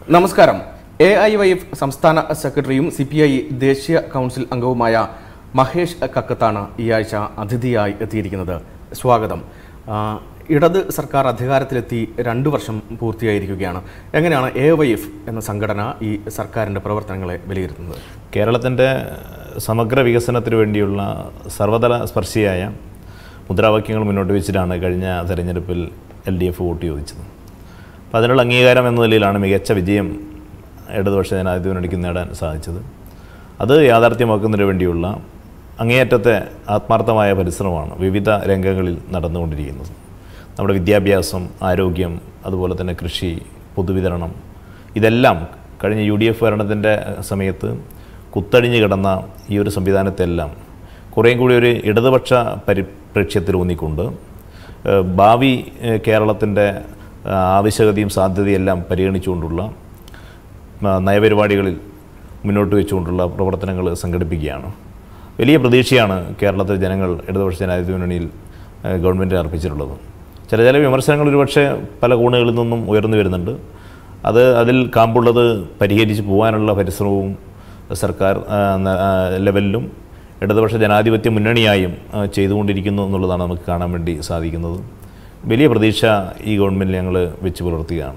നമസ്കാരം A I Y F സംസ്ഥാന സെക്രട്ടറിയും സി പി ഐ ദേശീയ കൗൺസിൽ അംഗവുമായ മഹേഷ് കക്കത്താണ് ഈ ആഴ്ച അതിഥിയായി എത്തിയിരിക്കുന്നത് സ്വാഗതം ആ, ഇടത് സർക്കാർ അധികാരത്തിലെത്തി രണ്ടു വർഷം പൂർത്തിയായിരിക്കുകയാണ് എങ്ങനെയാണ് എ വൈ എഫ് എന്ന സംഘടന ഈ സർക്കാരിൻ്റെ പ്രവർത്തനങ്ങളെ വിലയിരുത്തുന്നത് കേരളത്തിൻ്റെ സമഗ്ര വികസനത്തിന് വേണ്ടിയുള്ള സർവതല സ്പർശിയായ മുദ്രാവാക്യങ്ങൾ മുന്നോട്ട് വെച്ചിട്ടാണ് കഴിഞ്ഞ തെരഞ്ഞെടുപ്പിൽ എൽ ഡി എഫ് വോട്ട് ചോദിച്ചത് അപ്പോൾ അതിനുള്ള അംഗീകാരം എന്ന നിലയിലാണ് മികച്ച വിജയം ഇടതുപക്ഷ ജനാധിപത്യ മുന്നണിക്ക് നേടാൻ സാധിച്ചത് അത് യാഥാർത്ഥ്യമാക്കുന്നതിന് വേണ്ടിയുള്ള അങ്ങേയറ്റത്തെ ആത്മാർത്ഥമായ പരിശ്രമമാണ് വിവിധ രംഗങ്ങളിൽ നടന്നുകൊണ്ടിരിക്കുന്നത് നമ്മുടെ വിദ്യാഭ്യാസം ആരോഗ്യം അതുപോലെ തന്നെ കൃഷി പൊതുവിതരണം ഇതെല്ലാം കഴിഞ്ഞ യു ഡി എഫ് ഭരണത്തിൻ്റെ സമയത്ത് കുത്തഴിഞ്ഞ് കിടന്ന ഈ ഒരു സംവിധാനത്തെല്ലാം കുറേയും കൂടി ഒരു ഇടതുപക്ഷ പരിപ്രേക്ഷ്യത്തിൽ ഊന്നിക്കൊണ്ട് ഏഹ് ഭാവി ഏഹ് കേരളത്തിൻ്റെ ആ, ആവശ്യകതയും സാധ്യതയെല്ലാം പരിഗണിച്ചുകൊണ്ടുള്ള ആ, നയപരിപാടികളിൽ മുന്നോട്ട് വെച്ചുകൊണ്ടുള്ള പ്രവർത്തനങ്ങൾ സംഘടിപ്പിക്കുകയാണ് വലിയ പ്രതീക്ഷയാണ് കേരളത്തിലെ ജനങ്ങൾ ഇടതുപക്ഷ ജനാധിപത്യ മുന്നണിയിൽ ഏഹ് ഗവൺമെൻറ് അർപ്പിച്ചിട്ടുള്ളത് ചില ചില വിമർശനങ്ങൾ ഒരുപക്ഷെ പല കോണുകളിൽ നിന്നും ഉയർന്നു വരുന്നുണ്ട് അത് അതിൽ കാമ്പുള്ളത് പരിഹരിച്ച് പോകാനുള്ള പരിശ്രമവും സർക്കാർ ആ, ന- ആ, ലെവലിലും ഇടതുപക്ഷ ജനാധിപത്യ മുന്നണിയായും ആ, ചെയ്തുകൊണ്ടിരിക്കുന്നു എന്നുള്ളതാണ് നമുക്ക് കാണാൻ വേണ്ടി സാധിക്കുന്നത് വലിയ പ്രതീക്ഷ ഈ ഗവൺമെൻറ് ഞങ്ങൾ വെച്ച് പുലർത്തുകയാണ്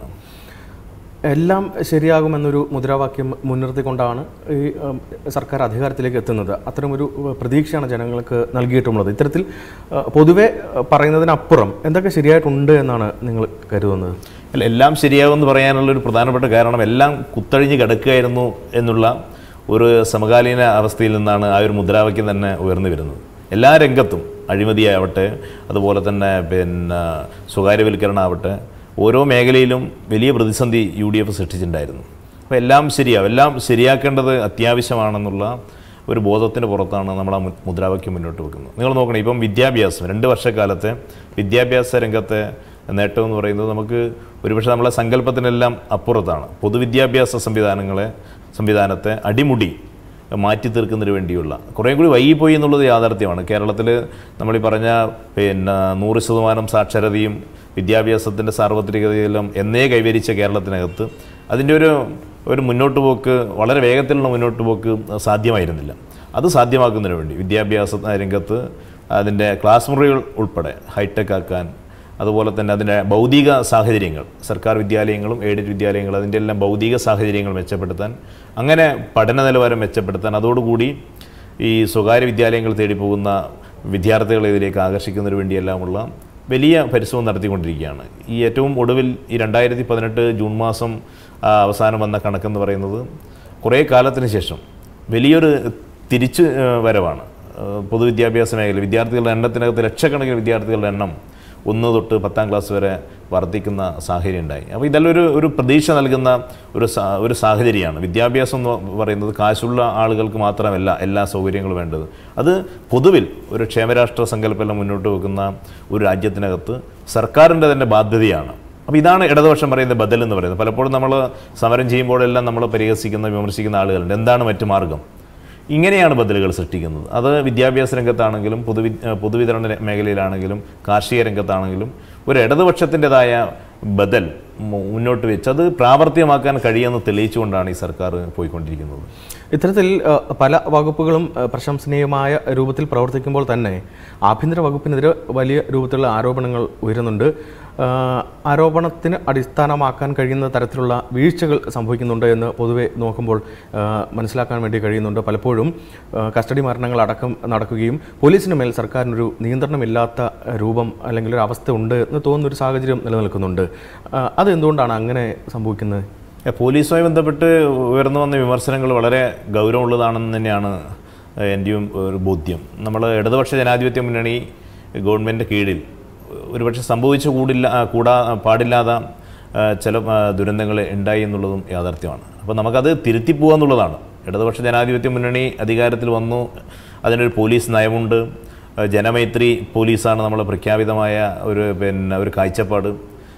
എല്ലാം ശരിയാകുമെന്നൊരു മുദ്രാവാക്യം മുൻനിർത്തിക്കൊണ്ടാണ് ഈ ഉം, സർക്കാർ അധികാരത്തിലേക്ക് എത്തുന്നത് അത്തരമൊരു ഉം, പ്രതീക്ഷയാണ് ജനങ്ങൾക്ക് നൽകിയിട്ടുള്ളത് ഇത്തരത്തിൽ ആ, പൊതുവെ ആ, പറയുന്നതിനപ്പുറം എന്തൊക്കെ ശരിയായിട്ടുണ്ട് എന്നാണ് നിങ്ങൾ കരുതുന്നത് അല്ല എല്ലാം ശരിയാകുമെന്ന് പറയാനുള്ളൊരു പ്രധാനപ്പെട്ട കാരണം എല്ലാം കുത്തഴിഞ്ഞ് കിടക്കുകയായിരുന്നു എന്നുള്ള ഒരു സമകാലീന അവസ്ഥയിൽ നിന്നാണ് ആ ഒരു മുദ്രാവാക്യം തന്നെ ഉയർന്നു വരുന്നത് എല്ലാ രംഗത്തും അഴിമതിയാവട്ടെ അതുപോലെ തന്നെ പിന്നെ സ്വകാര്യവൽക്കരണം ആവട്ടെ ഓരോ മേഖലയിലും വലിയ പ്രതിസന്ധി യു ഡി എഫ് സൃഷ്ടിച്ചിട്ടുണ്ടായിരുന്നു അപ്പോൾ എല്ലാം ശരിയാവും എല്ലാം ശരിയാക്കേണ്ടത് അത്യാവശ്യമാണെന്നുള്ള ഒരു ബോധത്തിന് പുറത്താണ് നമ്മൾ ആ മു- മുദ്രാവാക്യം മുന്നോട്ട് വെക്കുന്നത് നിങ്ങൾ നോക്കണം ഇപ്പം വിദ്യാഭ്യാസം രണ്ട് വർഷക്കാലത്തെ വിദ്യാഭ്യാസ രംഗത്തെ നേട്ടം എന്ന് പറയുന്നത് നമുക്ക് ഒരുപക്ഷെ നമ്മളെ സങ്കല്പത്തിനെല്ലാം അപ്പുറത്താണ് പൊതുവിദ്യാഭ്യാസ സംവിധാനങ്ങളെ സംവിധാനത്തെ അടിമുടി മാറ്റി തീർക്കുന്നതിന് വേണ്ടിയുള്ള കുറേ കൂടി വൈകിപ്പോയി എന്നുള്ളത് യാഥാർത്ഥ്യമാണ് കേരളത്തിൽ നമ്മൾ ഈ പറഞ്ഞ പിന്നെ നൂറ് ശതമാനം സാക്ഷരതയും വിദ്യാഭ്യാസത്തിൻ്റെ സാർവത്രികതയെല്ലാം എന്നേ കൈവരിച്ച കേരളത്തിനകത്ത് അതിൻ്റെ ഒരു ഒരു മുന്നോട്ട് പോക്ക് വളരെ വേഗത്തിലുള്ള മുന്നോട്ട് പോക്ക് സാധ്യമായിരുന്നില്ല അത് സാധ്യമാക്കുന്നതിന് വേണ്ടി വിദ്യാഭ്യാസ രംഗത്ത് അതിൻ്റെ ക്ലാസ് മുറികൾ ഉൾപ്പെടെ ഹൈടെക് ആക്കാൻ അതുപോലെ തന്നെ അതിൻ്റെ ഭൗതിക സാഹചര്യങ്ങൾ സർക്കാർ വിദ്യാലയങ്ങളും എയ്ഡഡ് വിദ്യാലയങ്ങളും അതിൻ്റെ എല്ലാം ഭൗതിക സാഹചര്യങ്ങൾ മെച്ചപ്പെടുത്താൻ അങ്ങനെ പഠന നിലവാരം മെച്ചപ്പെടുത്താൻ അതോടുകൂടി ഈ സ്വകാര്യ വിദ്യാലയങ്ങൾ തേടി പോകുന്ന വിദ്യാർത്ഥികളെ ഇതിലേക്ക് ആകർഷിക്കുന്നതിന് വേണ്ടിയെല്ലാമുള്ള വലിയ പരിശ്രമം നടത്തിക്കൊണ്ടിരിക്കുകയാണ് ഈ ഏറ്റവും ഒടുവിൽ ഈ രണ്ടായിരത്തി പതിനെട്ട് ജൂൺ മാസം ആ, അവസാനം വന്ന കണക്കെന്ന് പറയുന്നത് കുറേ കാലത്തിന് ശേഷം വലിയൊരു തിരിച്ചു ആ, വരവാണ് ആ, പൊതുവിദ്യാഭ്യാസ മേഖല വിദ്യാർത്ഥികളുടെ എണ്ണത്തിനകത്ത് ലക്ഷക്കണക്കിന് വിദ്യാർത്ഥികളുടെ എണ്ണം ഒന്ന് തൊട്ട് പത്താം ക്ലാസ് വരെ വർദ്ധിക്കുന്ന സാഹചര്യം ഉണ്ടായി അപ്പോൾ ഇതെല്ലാം ഒരു ഒരു പ്രതീക്ഷ നൽകുന്ന ഒരു സാ ഒരു സാഹചര്യമാണ് വിദ്യാഭ്യാസം എന്ന് പറയുന്നത് കാശുള്ള ആളുകൾക്ക് മാത്രമല്ല എല്ലാ സൗകര്യങ്ങളും വേണ്ടത് അത് പൊതുവിൽ ഒരു ക്ഷേമരാഷ്ട്ര സങ്കല്പമെല്ലാം മുന്നോട്ട് വെക്കുന്ന ഒരു രാജ്യത്തിനകത്ത് സർക്കാരിൻ്റെ തന്നെ ബാധ്യതയാണ് അപ്പോൾ ഇതാണ് ഇടതുപക്ഷം പറയുന്ന ബദൽ എന്ന് പറയുന്നത് പലപ്പോഴും നമ്മൾ സമരം ചെയ്യുമ്പോഴെല്ലാം നമ്മൾ പരിഹസിക്കുന്ന വിമർശിക്കുന്ന ആളുകളുണ്ട് എന്താണ് മറ്റു മാർഗം ഇങ്ങനെയാണ് ബദലുകൾ സൃഷ്ടിക്കുന്നത് അത് വിദ്യാഭ്യാസ രംഗത്താണെങ്കിലും പൊതുവി പൊതുവിതരണ മേഖലയിലാണെങ്കിലും കാർഷിക രംഗത്താണെങ്കിലും ഒരു ഇടതുപക്ഷത്തിൻ്റെതായ ബദൽ മു- മുന്നോട്ട് വെച്ച് അത് പ്രാവർത്തികമാക്കാൻ കഴിയുമെന്ന് തെളിയിച്ചുകൊണ്ടാണ് ഈ സർക്കാർ പോയിക്കൊണ്ടിരിക്കുന്നത് ഇത്തരത്തിൽ ആ, പല വകുപ്പുകളും ആ, പ്രശംസനീയമായ രൂപത്തിൽ പ്രവർത്തിക്കുമ്പോൾ തന്നെ ആഭ്യന്തര വകുപ്പിനെതിരെ വലിയ രൂപത്തിലുള്ള ആരോപണങ്ങൾ ഉയരുന്നുണ്ട് ആ, ആരോപണത്തിന് അടിസ്ഥാനമാക്കാൻ കഴിയുന്ന തരത്തിലുള്ള വീഴ്ചകൾ സംഭവിക്കുന്നുണ്ട് എന്ന് പൊതുവെ നോക്കുമ്പോൾ ആ, മനസ്സിലാക്കാൻ വേണ്ടി കഴിയുന്നുണ്ട് പലപ്പോഴും ആ, കസ്റ്റഡി മരണങ്ങൾ അടക്കം നടക്കുകയും പോലീസിന് മേൽ സർക്കാരിനൊരു നിയന്ത്രണമില്ലാത്ത രൂപം അല്ലെങ്കിൽ ഒരു അവസ്ഥ ഉണ്ട് എന്ന് തോന്നുന്ന ഒരു സാഹചര്യം നിലനിൽക്കുന്നുണ്ട് ആ, അത് എന്തുകൊണ്ടാണ് അങ്ങനെ സംഭവിക്കുന്നത് ഏ, പോലീസുമായി ബന്ധപ്പെട്ട് ഉയർന്നു വന്ന വിമർശനങ്ങൾ വളരെ ഗൗരവമുള്ളതാണെന്ന് തന്നെയാണ് ഏ, എൻ്റെയും ഒരു ബോധ്യം നമ്മൾ ഇടതുപക്ഷ ജനാധിപത്യ മുന്നണി ഗവൺമെൻറ് കീഴിൽ ഒരുപക്ഷെ സംഭവിച്ചു കൂടില്ല ആ, കൂടാ പാടില്ലാത്ത ആ, ചില ആ, ദുരന്തങ്ങൾ ഉണ്ടായി എന്നുള്ളതും യാഥാർത്ഥ്യമാണ് അപ്പോൾ നമുക്കത് തിരുത്തി പോകുക എന്നുള്ളതാണ് ഇടതുപക്ഷ ജനാധിപത്യ മുന്നണി അധികാരത്തിൽ വന്നു അതിനൊരു പോലീസ് നയമുണ്ട് ആ, ജനമൈത്രി പോലീസാണ് നമ്മൾ പ്രഖ്യാപിതമായ ഒരു പിന്നെ ഒരു കാഴ്ചപ്പാട്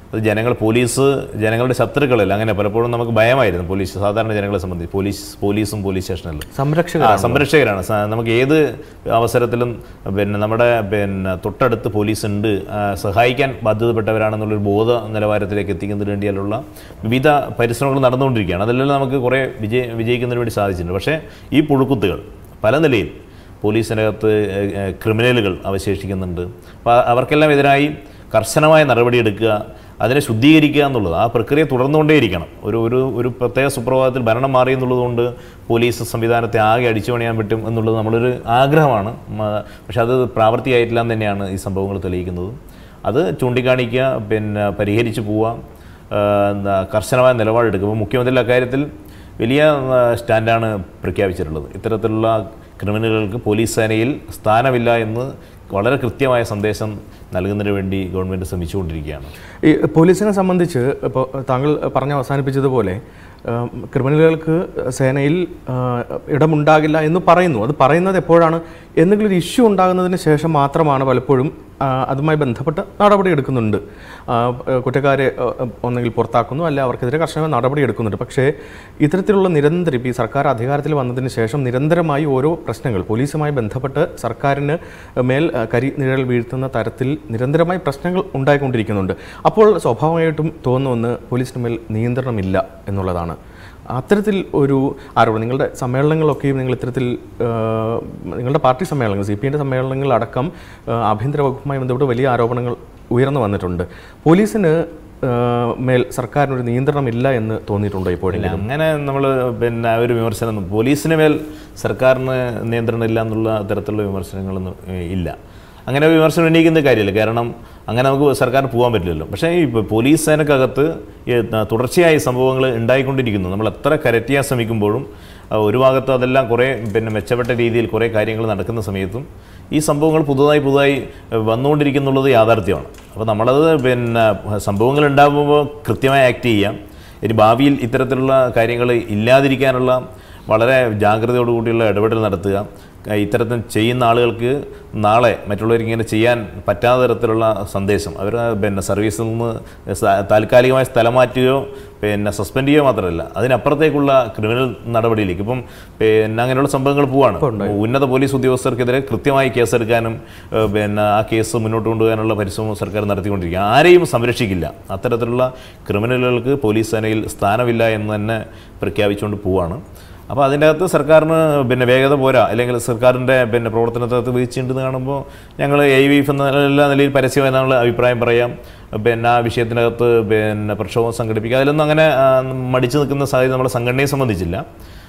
അത് ജനങ്ങൾ പോലീസ് ജനങ്ങളുടെ ശത്രുക്കളല്ല അങ്ങനെ പലപ്പോഴും നമുക്ക് ഭയമായിരുന്നു പോലീസ് സാധാരണ ജനങ്ങളെ സംബന്ധിച്ച് പോലീസ് പോലീസും പോലീസ് സ്റ്റേഷനിലും സംരക്ഷകർ ആ സംരക്ഷകരാണ് സ- നമുക്ക് ഏത് അവസരത്തിലും പിന്നെ നമ്മുടെ പിന്നെ തൊട്ടടുത്ത് പോലീസ് ഉണ്ട് ആ, സഹായിക്കാൻ ബാധ്യതപ്പെട്ടവരാണെന്നുള്ളൊരു ബോധ നിലവാരത്തിലേക്ക് എത്തിക്കുന്നതിന് വേണ്ടിയുള്ള വിവിധ പരിശ്രമങ്ങൾ നടന്നുകൊണ്ടിരിക്കുകയാണ് അതെല്ലാം നമുക്ക് കുറേ വിജയ വിജയിക്കുന്നതിന് വേണ്ടി സാധിച്ചിട്ടുണ്ട് പക്ഷേ ഈ പുഴുക്കുത്തുകൾ പല നിലയിൽ പോലീസിനകത്ത് ഏഹ്, ഏഹ്, ക്രിമിനലുകൾ അവശേഷിക്കുന്നുണ്ട് അപ്പോൾ അവർക്കെല്ലാം എതിരായി കർശനമായ നടപടിയെടുക്കുക അതിനെ ശുദ്ധീകരിക്കുക എന്നുള്ളത് ആ പ്രക്രിയ തുടർന്നുകൊണ്ടേയിരിക്കണം ഒരു ഒരു ഒരു പ്രത്യേക സുപ്രഭാതത്തിൽ ഭരണം മാറി എന്നുള്ളതുകൊണ്ട് പോലീസ് സംവിധാനത്തെ ആകെ അടിച്ചു പണിയാൻ പറ്റും എന്നുള്ളത് നമ്മളൊരു ആഗ്രഹമാണ് മ- പക്ഷെ അത് പ്രാവർത്തികമായിട്ടില്ല എന്ന് തന്നെയാണ് ഈ സംഭവങ്ങൾ തെളിയിക്കുന്നത് അത് ചൂണ്ടിക്കാണിക്കുക പിന്നെ പരിഹരിച്ചു പോവുക ആ, എന്താ കർശനമായ നിലപാടെടുക്കുക അപ്പോൾ മുഖ്യമന്ത്രി അക്കാര്യത്തിൽ വലിയ ആ, സ്റ്റാൻഡാണ് പ്രഖ്യാപിച്ചിട്ടുള്ളത് ഇത്തരത്തിലുള്ള ക്രിമിനലുകൾക്ക് പോലീസ് സേനയിൽ സ്ഥാനമില്ല എന്ന് വളരെ കൃത്യമായ സന്ദേശം നൽകുന്നതിന് വേണ്ടി ഗവൺമെൻറ് ശ്രമിച്ചുകൊണ്ടിരിക്കുകയാണ് ഈ പോലീസിനെ സംബന്ധിച്ച് ഇപ്പോൾ താങ്കൾ പറഞ്ഞ് അവസാനിപ്പിച്ചതുപോലെ ആം, ക്രിമിനലുകൾക്ക് സേനയിൽ ആ, ഇടമുണ്ടാകില്ല എന്ന് പറയുന്നു അത് പറയുന്നത് എപ്പോഴാണ് എന്തെങ്കിലും ഒരു ഇഷ്യൂ ഉണ്ടാകുന്നതിന് ശേഷം മാത്രമാണ് പലപ്പോഴും ആ, അതുമായി ബന്ധപ്പെട്ട് നടപടി എടുക്കുന്നുണ്ട് ആ, കുറ്റക്കാരെ ആ, ഒന്നെങ്കിൽ പുറത്താക്കുന്നു അല്ല അവർക്കെതിരെ കർശനമായ നടപടി എടുക്കുന്നുണ്ട് പക്ഷേ ഇത്തരത്തിലുള്ള നിരന്തരം ഇപ്പോൾ ഈ സർക്കാർ അധികാരത്തിൽ വന്നതിന് ശേഷം നിരന്തരമായി ഓരോ പ്രശ്നങ്ങൾ പോലീസുമായി ബന്ധപ്പെട്ട് സർക്കാരിന് മേൽ ആ, കരി നിഴൽ വീഴ്ത്തുന്ന തരത്തിൽ നിരന്തരമായി പ്രശ്നങ്ങൾ ഉണ്ടായിക്കൊണ്ടിരിക്കുന്നുണ്ട് അപ്പോൾ സ്വാഭാവികമായിട്ടും തോന്നുന്ന പോലീസിന് മേൽ നിയന്ത്രണമില്ല എന്നുള്ളതാണ് അത്തരത്തിൽ ഒരു ആരോപണം നിങ്ങളുടെ സമ്മേളനങ്ങളൊക്കെയും നിങ്ങൾ ഇത്തരത്തിൽ ആ, നിങ്ങളുടെ പാർട്ടി സമ്മേളനങ്ങൾ സി പി എൻ്റെ സമ്മേളനങ്ങളടക്കം ആ, ആഭ്യന്തര വകുപ്പുമായി ബന്ധപ്പെട്ട് വലിയ ആരോപണങ്ങൾ ഉയർന്നു വന്നിട്ടുണ്ട് പോലീസിന് ആ, മേൽ സർക്കാരിനൊരു നിയന്ത്രണമില്ല എന്ന് തോന്നിയിട്ടുണ്ടോ ഇപ്പോഴെങ്കിലും അങ്ങനെ നമ്മൾ പിന്നെ ആ ഒരു വിമർശനം പോലീസിന് മേൽ സർക്കാരിന് നിയന്ത്രണം ഇല്ല എന്നുള്ള തരത്തിലുള്ള വിമർശനങ്ങളൊന്നും ഏഹ്, ഇല്ല അങ്ങനെ വിമർശനം ഉന്നയിക്കുന്ന കാര്യമില്ല കാരണം അങ്ങനെ നമുക്ക് സർക്കാരിന് പോകാൻ പറ്റില്ലല്ലോ പക്ഷേ ഈ പ- പോലീസ് സേനക്കകത്ത് ഈ ത- തുടർച്ചയായി സംഭവങ്ങൾ ഉണ്ടായിക്കൊണ്ടിരിക്കുന്നു നമ്മൾ എത്ര കരറ്റിയാൻ ശ്രമിക്കുമ്പോഴും ആ, ഒരു ഭാഗത്ത് അതെല്ലാം കുറേ പിന്നെ മെച്ചപ്പെട്ട രീതിയിൽ കുറേ കാര്യങ്ങൾ നടക്കുന്ന സമയത്തും ഈ സംഭവങ്ങൾ പുതുതായി പുതുതായി ഏഹ്, വന്നുകൊണ്ടിരിക്കുന്നുള്ളത് യാഥാർത്ഥ്യമാണ് അപ്പോൾ നമ്മളത് പിന്നെ സംഭവങ്ങൾ ഉണ്ടാകുമ്പോൾ കൃത്യമായി ആക്ട് ചെയ്യാം ഇനി ഭാവിയിൽ ഇത്തരത്തിലുള്ള കാര്യങ്ങൾ ഇല്ലാതിരിക്കാനുള്ള വളരെ ജാഗ്രതയോടുകൂടിയുള്ള ഇടപെടൽ നടത്തുക ക- ഇത്തരത്തിൽ ചെയ്യുന്ന ആളുകൾക്ക് നാളെ മറ്റുള്ളവർക്ക് ഇങ്ങനെ ചെയ്യാൻ പറ്റാത്ത തരത്തിലുള്ള സന്ദേശം അവർ പിന്നെ സർവീസിൽ നിന്ന് സ- താൽക്കാലികമായി സ്ഥലം മാറ്റുകയോ പിന്നെ സസ്പെൻഡ് ചെയ്യുകയോ മാത്രമല്ല അതിനപ്പുറത്തേക്കുള്ള ക്രിമിനൽ നടപടിയിലേക്ക് ഇപ്പം പിന്നെ അങ്ങനെയുള്ള സംഭവങ്ങൾ പോവാണ് ഉന്നത പോലീസ് ഉദ്യോഗസ്ഥർക്കെതിരെ കൃത്യമായി കേസെടുക്കാനും ഏഹ്, പിന്നെ ആ കേസ് മുന്നോട്ട് കൊണ്ടുപോകാനുള്ള പരിശ്രമം സർക്കാർ നടത്തിക്കൊണ്ടിരിക്കുക ആരെയും സംരക്ഷിക്കില്ല അത്തരത്തിലുള്ള ക്രിമിനലുകൾക്ക് പോലീസ് സേനയിൽ സ്ഥാനമില്ല എന്ന് തന്നെ പ്രഖ്യാപിച്ചുകൊണ്ട് പോവാണ് അപ്പോൾ അതിൻ്റെ അകത്ത് സർക്കാരിന് പിന്നെ വേഗത പോരാ അല്ലെങ്കിൽ സർക്കാരിൻ്റെ പിന്നെ പ്രവർത്തനത്തിനകത്ത് വീഴ്ചയുണ്ടെന്ന് കാണുമ്പോൾ ഞങ്ങൾ എ വി എഫ് എന്ന എല്ലാ നിലയിൽ പരസ്യമായി നമ്മൾ അഭിപ്രായം പറയാം പിന്നെ ആ വിഷയത്തിനകത്ത് പിന്നെ പ്രക്ഷോഭം സംഘടിപ്പിക്കുക അതിലൊന്നും അങ്ങനെ ആ, മടിച്ചു നിൽക്കുന്ന സാഹചര്യം നമ്മുടെ സംഘടനയെ സംബന്ധിച്ചില്ല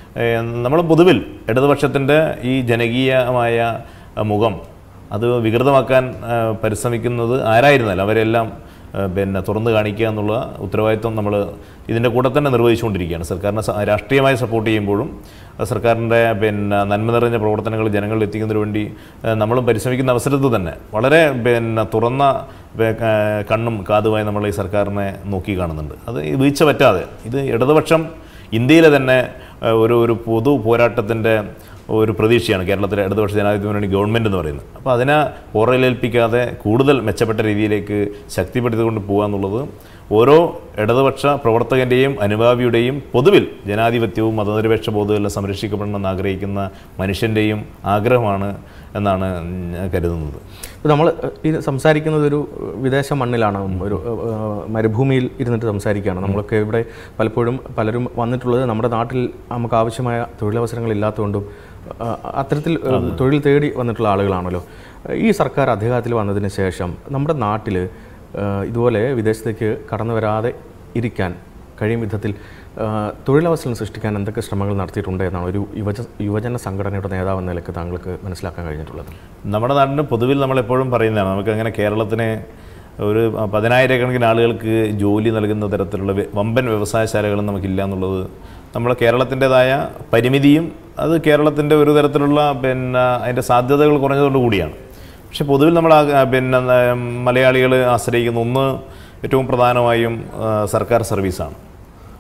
നമ്മൾ പൊതുവിൽ ഇടതുപക്ഷത്തിൻ്റെ ഈ ജനകീയമായ ആ, മുഖം അത് വികൃതമാക്കാൻ ആ, പരിശ്രമിക്കുന്നത് ആരായിരുന്നാലും അവരെല്ലാം ആ, പിന്നെ തുറന്നു കാണിക്കുക എന്നുള്ള ഉത്തരവാദിത്വം നമ്മൾ ഇതിൻ്റെ കൂടെ തന്നെ നിർവഹിച്ചുകൊണ്ടിരിക്കുകയാണ് സർക്കാരിനെ സ- രാഷ്ട്രീയമായി സപ്പോർട്ട് ചെയ്യുമ്പോഴും ആ, സർക്കാരിൻ്റെ പിന്നെ നന്മ നിറഞ്ഞ പ്രവർത്തനങ്ങൾ ജനങ്ങളിൽ എത്തിക്കുന്നതിന് വേണ്ടി ആ, നമ്മളും പരിശ്രമിക്കുന്ന അവസരത്തിൽ തന്നെ വളരെ പിന്നെ തുറന്ന വെ- ആ, കണ്ണും കാതുമായി നമ്മൾ ഈ സർക്കാരിനെ നോക്കി കാണുന്നുണ്ട് അത് ഈ വീഴ്ച പറ്റാതെ ഇത് ഇടതുപക്ഷം ഇന്ത്യയിലെ തന്നെ ആ, ഒരു ഒരു പൊതു പോരാട്ടത്തിൻ്റെ ഒരു പ്രതീക്ഷയാണ് കേരളത്തിലെ ഇടതുപക്ഷ ജനാധിപത്യ മുന്നണി ഗവൺമെൻറ് എന്ന് പറയുന്നത് അപ്പോൾ അതിനെ പോറലേൽപ്പിക്കാതെ കൂടുതൽ മെച്ചപ്പെട്ട രീതിയിലേക്ക് ശക്തിപ്പെടുത്തിക്കൊണ്ട് പോകുക എന്നുള്ളത് ഓരോ ഇടതുപക്ഷ പ്രവർത്തകൻ്റെയും അനുഭാവിയുടെയും പൊതുവിൽ ജനാധിപത്യവും മതനിരപേക്ഷ ബോധമെല്ലാം സംരക്ഷിക്കപ്പെടണമെന്ന് ആഗ്രഹിക്കുന്ന മനുഷ്യൻ്റെയും ആഗ്രഹമാണ് എന്നാണ് ഞാൻ കരുതുന്നത് ഇപ്പോൾ നമ്മൾ ഈ സംസാരിക്കുന്നത് ഒരു വിദേശ മണ്ണിലാണ് ഒരു ഏഹ്, മരുഭൂമിയിൽ ഇരുന്നിട്ട് സംസാരിക്കുകയാണ് നമ്മളൊക്കെ ഇവിടെ പലപ്പോഴും പലരും വന്നിട്ടുള്ളത് നമ്മുടെ നാട്ടിൽ നമുക്ക് ആവശ്യമായ തൊഴിലവസരങ്ങൾ ഇല്ലാത്തതുകൊണ്ടും ഏഹ്, അത്തരത്തിൽ ഏഹ്, തൊഴിൽ തേടി വന്നിട്ടുള്ള ആളുകളാണല്ലോ ഈ സർക്കാർ അധികാരത്തിൽ വന്നതിന് ശേഷം നമ്മുടെ നാട്ടിൽ ഏഹ്, ഇതുപോലെ വിദേശത്തേക്ക് കടന്നു വരാതെ ഇരിക്കാൻ കഴിയും വിധത്തിൽ ഏഹ്, തൊഴിലവസരം സൃഷ്ടിക്കാൻ എന്തൊക്കെ ശ്രമങ്ങൾ നടത്തിയിട്ടുണ്ട് എന്നാണ് ഒരു യുവജ യുവജന സംഘടനയുടെ നേതാവ് എന്ന നിലയ്ക്ക് താങ്കൾക്ക് മനസ്സിലാക്കാൻ കഴിഞ്ഞിട്ടുള്ളത് നമ്മുടെ നാടിന് പൊതുവിൽ നമ്മളെപ്പോഴും പറയുന്നതാണ് നമുക്കങ്ങനെ കേരളത്തിന് ഒരു പതിനായിരക്കണക്കിന് ആളുകൾക്ക് ജോലി നൽകുന്ന തരത്തിലുള്ള വ്യ- വമ്പൻ വ്യവസായശാലകളും നമുക്കില്ല എന്നുള്ളത് നമ്മുടെ കേരളത്തിൻ്റെതായ പരിമിതിയും അത് കേരളത്തിൻ്റെ ഒരു തരത്തിലുള്ള പിന്നെ അതിൻ്റെ സാധ്യതകൾ കുറഞ്ഞതുകൊണ്ട് കൂടിയാണ് പക്ഷെ പൊതുവിൽ നമ്മൾ ആ- പിന്നെ മലയാളികൾ ആശ്രയിക്കുന്ന ഒന്ന് ഏറ്റവും പ്രധാനമായും ആ, സർക്കാർ സർവീസാണ്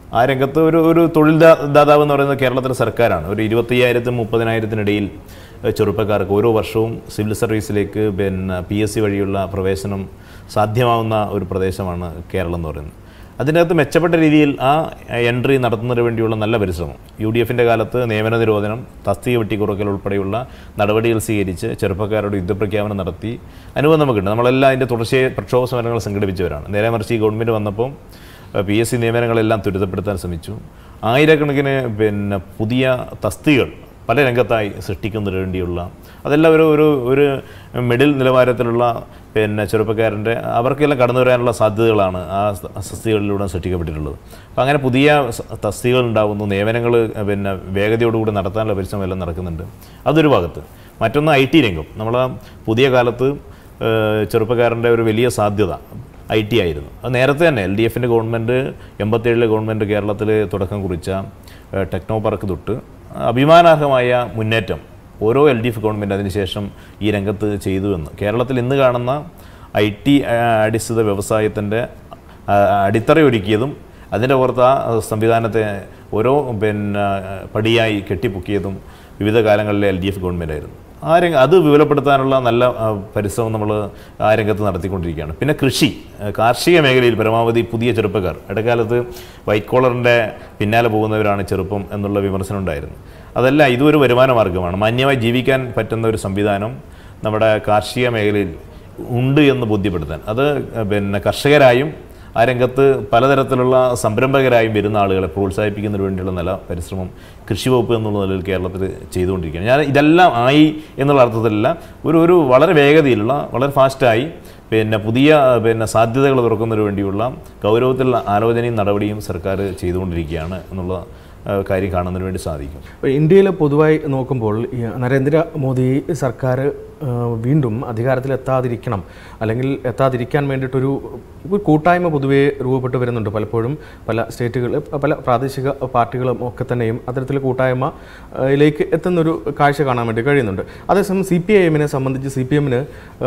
ആ രംഗത്ത് ഒരു ഒരു തൊഴിൽ ദാ- ദാതാവ് എന്ന് പറയുന്നത് കേരളത്തിലെ സർക്കാരാണ് ഒരു ഇരുപത്തയ്യായിരത്തിനും മുപ്പതിനായിരത്തിനിടയിൽ ഏഹ്, ചെറുപ്പക്കാർക്ക് ഓരോ വർഷവും സിവിൽ സർവീസിലേക്ക് പിന്നെ പി എസ് സി വഴിയുള്ള പ്രവേശനം സാധ്യമാവുന്ന ഒരു പ്രദേശമാണ് കേരളം എന്ന് പറയുന്നത് അതിനകത്ത് മെച്ചപ്പെട്ട രീതിയിൽ ആ എൻട്രി നടത്തുന്നതിന് വേണ്ടിയുള്ള നല്ല പരിശ്രമം യു ഡി എഫിൻ്റെ കാലത്ത് നിയമന നിരോധനം തസ്തിക വെട്ടിക്കുറക്കൽ ഉൾപ്പെടെയുള്ള നടപടികൾ സ്വീകരിച്ച് ചെറുപ്പക്കാരോട് യുദ്ധപ്രഖ്യാപനം നടത്തി അനുഭവം നമുക്കുണ്ട് നമ്മളെല്ലാം അതിൻ്റെ തുടർച്ചയായ പ്രക്ഷോഭ സമരങ്ങൾ സംഘടിപ്പിച്ചവരാണ് നേരെ മറിച്ച് ഈ ഗവൺമെൻറ് വന്നപ്പോൾ പി എസ് സി നിയമനങ്ങളെല്ലാം ത്വരിതപ്പെടുത്താൻ ശ്രമിച്ചു ആയിരക്കണക്കിന് പിന്നെ പുതിയ തസ്തികൾ പല രംഗത്തായി സൃഷ്ടിക്കുന്നതിന് വേണ്ടിയുള്ള അതെല്ലാം ഒരു ഒരു ഒരു മിഡിൽ നിലവാരത്തിലുള്ള പിന്നെ ചെറുപ്പക്കാരൻ്റെ അവർക്കെല്ലാം കടന്നു വരാനുള്ള സാധ്യതകളാണ് ആ തസ്തികളിലൂടെ സൃഷ്ടിക്കപ്പെട്ടിട്ടുള്ളത് അപ്പോൾ അങ്ങനെ പുതിയ സ- തസ്തികകൾ ഉണ്ടാകുന്നു നിയമനങ്ങൾ പിന്നെ വേഗതയോടുകൂടി നടത്താനുള്ള പരിശ്രമം എല്ലാം നടക്കുന്നുണ്ട് അതൊരു ഭാഗത്ത് മറ്റൊന്ന് ഐ ടി രംഗം നമ്മൾ പുതിയ കാലത്ത് ഏഹ്, ചെറുപ്പക്കാരൻ്റെ ഒരു വലിയ സാധ്യത ഐ ടി ആയിരുന്നു അത് നേരത്തെ തന്നെ എൽ ഡി എഫിൻ്റെ ഗവൺമെൻറ് എൺപത്തേഴിലെ ഗവൺമെൻറ് കേരളത്തിൽ തുടക്കം കുറിച്ച ഏഹ്, ടെക്നോ പാർക്ക് തൊട്ട് അഭിമാനാർഹമായ മുന്നേറ്റം ഓരോ എൽ ഡി എഫ് ഗവൺമെൻറ് അതിനുശേഷം ഈ രംഗത്ത് ചെയ്തു എന്ന് കേരളത്തിൽ ഇന്ന് കാണുന്ന ഐ ടി അടിസ്ഥിത വ്യവസായത്തിൻ്റെ അടിത്തറയൊരുക്കിയതും അതിൻ്റെ പുറത്ത് ആ സംവിധാനത്തെ ഓരോ പിന്നെ പടിയായി കെട്ടിപ്പൊക്കിയതും വിവിധ കാലങ്ങളിലെ എൽ ഡി എഫ് ഗവൺമെൻറ്റായിരുന്നു ആ രംഗ അത് വിപുലപ്പെടുത്താനുള്ള നല്ല ആ, പരിശ്രമം നമ്മൾ ആ രംഗത്ത് നടത്തിക്കൊണ്ടിരിക്കുകയാണ് പിന്നെ കൃഷി ആ, കാർഷിക മേഖലയിൽ പരമാവധി പുതിയ ചെറുപ്പക്കാർ ഇടക്കാലത്ത് വൈറ്റ് കോളറിൻ്റെ പിന്നാലെ പോകുന്നവരാണ് ചെറുപ്പം എന്നുള്ള വിമർശനം ഉണ്ടായിരുന്നു അതല്ല ഇതൊരു വരുമാന മാർഗ്ഗമാണ് മാന്യമായി ജീവിക്കാൻ പറ്റുന്ന ഒരു സംവിധാനം നമ്മുടെ കാർഷിക മേഖലയിൽ ഉണ്ട് എന്ന് ബോധ്യപ്പെടുത്താൻ അത് പിന്നെ കർഷകരായും ആ രംഗത്ത് പലതരത്തിലുള്ള സംരംഭകരായും വരുന്ന ആളുകളെ പ്രോത്സാഹിപ്പിക്കുന്നതിന് വേണ്ടിയുള്ള നല്ല പരിശ്രമം കൃഷി വകുപ്പ് എന്നുള്ള നിലയിൽ കേരളത്തിൽ ചെയ്തുകൊണ്ടിരിക്കുകയാണ് ഞാൻ ഇതെല്ലാം ആയി എന്നുള്ള അർത്ഥത്തിലല്ല ഒരു ഒരു വളരെ വേഗതയിലുള്ള വളരെ ഫാസ്റ്റായി പിന്നെ പുതിയ പിന്നെ സാധ്യതകൾ തുറക്കുന്നതിന് വേണ്ടിയുള്ള ഗൗരവത്തിലുള്ള ആലോചനയും നടപടിയും സർക്കാർ ചെയ്തുകൊണ്ടിരിക്കുകയാണ് എന്നുള്ള ആ, കാര്യം കാണുന്നതിന് വേണ്ടി സാധിക്കും ഇപ്പോൾ ഇന്ത്യയിൽ പൊതുവായി നോക്കുമ്പോൾ ഈ നരേന്ദ്രമോദി സർക്കാർ ആ, വീണ്ടും അധികാരത്തിലെത്താതിരിക്കണം അല്ലെങ്കിൽ എത്താതിരിക്കാൻ വേണ്ടിയിട്ടൊരു ഒരു കൂട്ടായ്മ പൊതുവേ രൂപപ്പെട്ടു വരുന്നുണ്ട് പലപ്പോഴും പല സ്റ്റേറ്റുകൾ പല പ്രാദേശിക പാർട്ടികളും ഒക്കെ തന്നെയും അത്തരത്തിൽ കൂട്ടായ്മയിലേക്ക് എത്തുന്നൊരു കാഴ്ച കാണാൻ വേണ്ടി കഴിയുന്നുണ്ട് അതേസമയം സി പി ഐ എമ്മിനെ സംബന്ധിച്ച് സി പി എമ്മിന്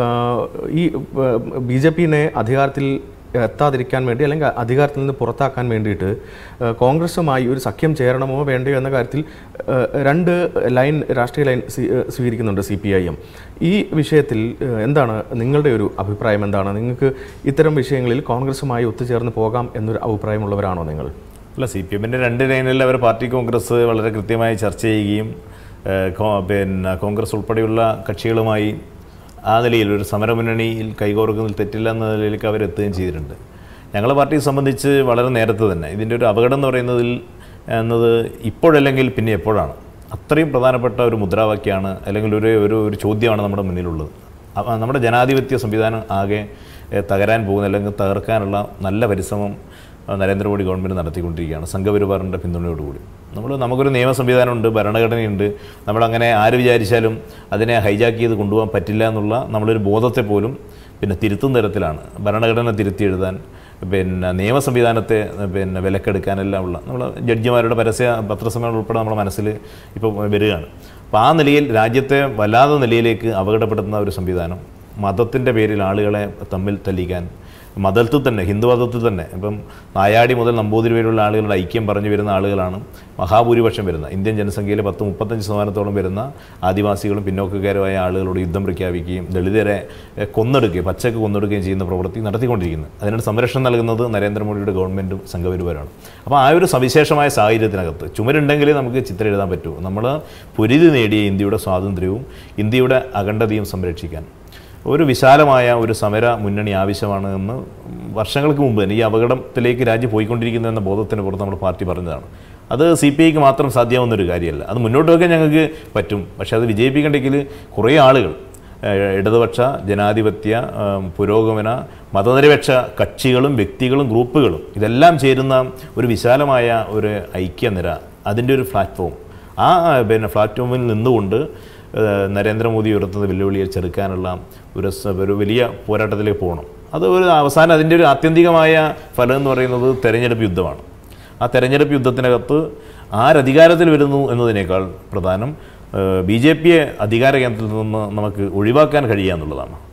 ഈ ബി ജെ പിനെ അധികാരത്തിൽ എത്താതിരിക്കാൻ വേണ്ടി അല്ലെങ്കിൽ അധികാരത്തിൽ നിന്ന് പുറത്താക്കാൻ വേണ്ടിയിട്ട് ഏഹ്, കോൺഗ്രസുമായി ഒരു സഖ്യം ചേരണമോ വേണ്ടയോ എന്ന കാര്യത്തിൽ ഏഹ്, രണ്ട് ലൈൻ രാഷ്ട്രീയ ലൈൻ സ്വീ- ഏഹ്, സ്വീകരിക്കുന്നുണ്ട് സി പി ഐ എം ഈ വിഷയത്തിൽ ഏഹ്, എന്താണ് നിങ്ങളുടെ ഒരു അഭിപ്രായം എന്താണ് നിങ്ങൾക്ക് ഇത്തരം വിഷയങ്ങളിൽ കോൺഗ്രസുമായി ഒത്തുചേർന്ന് പോകാം എന്നൊരു അഭിപ്രായമുള്ളവരാണോ നിങ്ങൾ അല്ല സി പി എമ്മിൻ്റെ രണ്ട് ലൈനിൽ അവർ പാർട്ടി കോൺഗ്രസ് വളരെ കൃത്യമായി ചർച്ച ചെയ്യുകയും ഏഹ്, കോ- പിന്നെ കോൺഗ്രസ് ഉൾപ്പെടെയുള്ള കക്ഷികളുമായി ആ നിലയിൽ ഒരു സമരമുന്നണിയിൽ കൈകോർക്കുന്നതിൽ തെറ്റില്ല എന്ന നിലയിലേക്ക് അവരെത്തുകയും ചെയ്തിട്ടുണ്ട് ഞങ്ങളെ പാർട്ടിയെ സംബന്ധിച്ച് വളരെ നേരത്തെ തന്നെ ഇതിൻ്റെ ഒരു അപകടം എന്ന് പറയുന്നതിൽ എന്നത് ഇപ്പോഴല്ലെങ്കിൽ പിന്നെ എപ്പോഴാണ് അത്രയും പ്രധാനപ്പെട്ട ഒരു മുദ്രാവാക്യമാണ് അല്ലെങ്കിൽ ഒരു ഒരു ഒരു ചോദ്യമാണ് നമ്മുടെ മുന്നിലുള്ളത് അ- നമ്മുടെ ജനാധിപത്യ സംവിധാനം ആകെ ഏഹ്, തകരാൻ പോകുന്ന അല്ലെങ്കിൽ തകർക്കാനുള്ള നല്ല പരിശ്രമം ആ, നരേന്ദ്രമോദി ഗവൺമെൻറ് നടത്തിക്കൊണ്ടിരിക്കുകയാണ് സംഘപരിവാറിൻ്റെ പിന്തുണയോടുകൂടി നമ്മൾ നമുക്കൊരു നിയമ സംവിധാനമുണ്ട് ഭരണഘടനയുണ്ട് നമ്മളങ്ങനെ ആര് വിചാരിച്ചാലും അതിനെ ഹൈജാക്ക് ചെയ്ത് കൊണ്ടുപോകാൻ പറ്റില്ല എന്നുള്ള നമ്മളൊരു ബോധത്തെ പോലും പിന്നെ തിരുത്തുന്ന തരത്തിലാണ് ഭരണഘടന തിരുത്തി എഴുതാൻ പിന്നെ നിയമ സംവിധാനത്തെ പിന്നെ വിലക്കെടുക്കാനെല്ലാം ഉള്ള നമ്മൾ ജഡ്ജിമാരുടെ പരസ്യ പത്രസമ്മേളനം ഉൾപ്പെടെ നമ്മുടെ മനസ്സിൽ ഇപ്പോൾ വരികയാണ് അപ്പോൾ ആ നിലയിൽ രാജ്യത്തെ വല്ലാത്ത നിലയിലേക്ക് അപകടപ്പെടുത്തുന്ന ഒരു സംവിധാനം മതത്തിൻ്റെ പേരിൽ ആളുകളെ തമ്മിൽ തല്ലിക്കാൻ മതത്തിൽ തന്നെ ഹിന്ദു മതത്തിൽ തന്നെ ഇപ്പം നായാടി മുതൽ നമ്പൂതിരി വരെയുള്ള ആളുകളുടെ ഐക്യം പറഞ്ഞു വരുന്ന ആളുകളാണ് മഹാഭൂരിപക്ഷം വരുന്ന ഇന്ത്യൻ ജനസംഖ്യയിൽ പത്ത് മുപ്പത്തഞ്ച് ശതമാനത്തോളം വരുന്ന ആദിവാസികളും പിന്നോക്കക്കാരുമായ ആളുകളോട് യുദ്ധം പ്രഖ്യാപിക്കുകയും ദളിതരെ എഹ്, കൊന്നെടുക്കുകയും പച്ചക്ക് കൊന്നെടുക്കുകയും ചെയ്യുന്ന പ്രവൃത്തി നടത്തിക്കൊണ്ടിരിക്കുന്നത് അതിനൊരു സംരക്ഷണം നൽകുന്നത് നരേന്ദ്രമോദിയുടെ ഗവൺമെൻറ്റും സംഘപരിവാരാണ് അപ്പോൾ ആ ഒരു സവിശേഷമായ സാഹചര്യത്തിനകത്ത് ചുമരുണ്ടെങ്കിൽ നമുക്ക് ചിത്രം എഴുതാൻ പറ്റൂ നമ്മൾ പുരിതി നേടിയ ഇന്ത്യയുടെ സ്വാതന്ത്ര്യവും ഇന്ത്യയുടെ അഖണ്ഡതയും സംരക്ഷിക്കാൻ ഒരു വിശാലമായ ഒരു സമര മുന്നണി ആവശ്യമാണ് എന്ന് വർഷങ്ങൾക്ക് മുമ്പ് തന്നെ ഈ അപകടത്തിലേക്ക് രാജ്യം പോയിക്കൊണ്ടിരിക്കുന്നു എന്ന ബോധത്തിന് പുറത്ത് നമ്മുടെ പാർട്ടി പറഞ്ഞതാണ് അത് സി പി ഐക്ക് മാത്രം സാധ്യമാവുന്ന ഒരു കാര്യമല്ല അത് മുന്നോട്ട് വെക്കാൻ ഞങ്ങൾക്ക് പറ്റും പക്ഷേ അത് വിജയിപ്പിക്കണമെങ്കിൽ കുറേ ആളുകൾ ഏഹ്, ഇടതുപക്ഷ ജനാധിപത്യ ഏഹ്, പുരോഗമന മതനിരപേക്ഷ കക്ഷികളും വ്യക്തികളും ഗ്രൂപ്പുകളും ഇതെല്ലാം ചേരുന്ന ഒരു വിശാലമായ ഒരു ഐക്യനിര അതിൻ്റെ ഒരു പ്ലാറ്റ്ഫോം ആ പിന്നെ പ്ലാറ്റ്ഫോമിൽ നിന്നുകൊണ്ട് ഏഹ് നരേന്ദ്രമോദി ഉയർത്തുന്ന വെല്ലുവിളിയെ ചെറുക്കാനുള്ള ഒരു സ- ഒരു വലിയ പോരാട്ടത്തിലേക്ക് പോകണം അത് ഒരു അവസാനം അതിൻ്റെ ഒരു ആത്യന്തികമായ ഫലം എന്ന് പറയുന്നത് തെരഞ്ഞെടുപ്പ് യുദ്ധമാണ് ആ തെരഞ്ഞെടുപ്പ് യുദ്ധത്തിനകത്ത് ആരധികാരത്തിൽ വരുന്നു എന്നതിനേക്കാൾ പ്രധാനം ബി ജെ പിയെ അധികാര കേന്ദ്രത്തിൽ നിന്ന് നമുക്ക് ഒഴിവാക്കാൻ കഴിയുക എന്നുള്ളതാണ്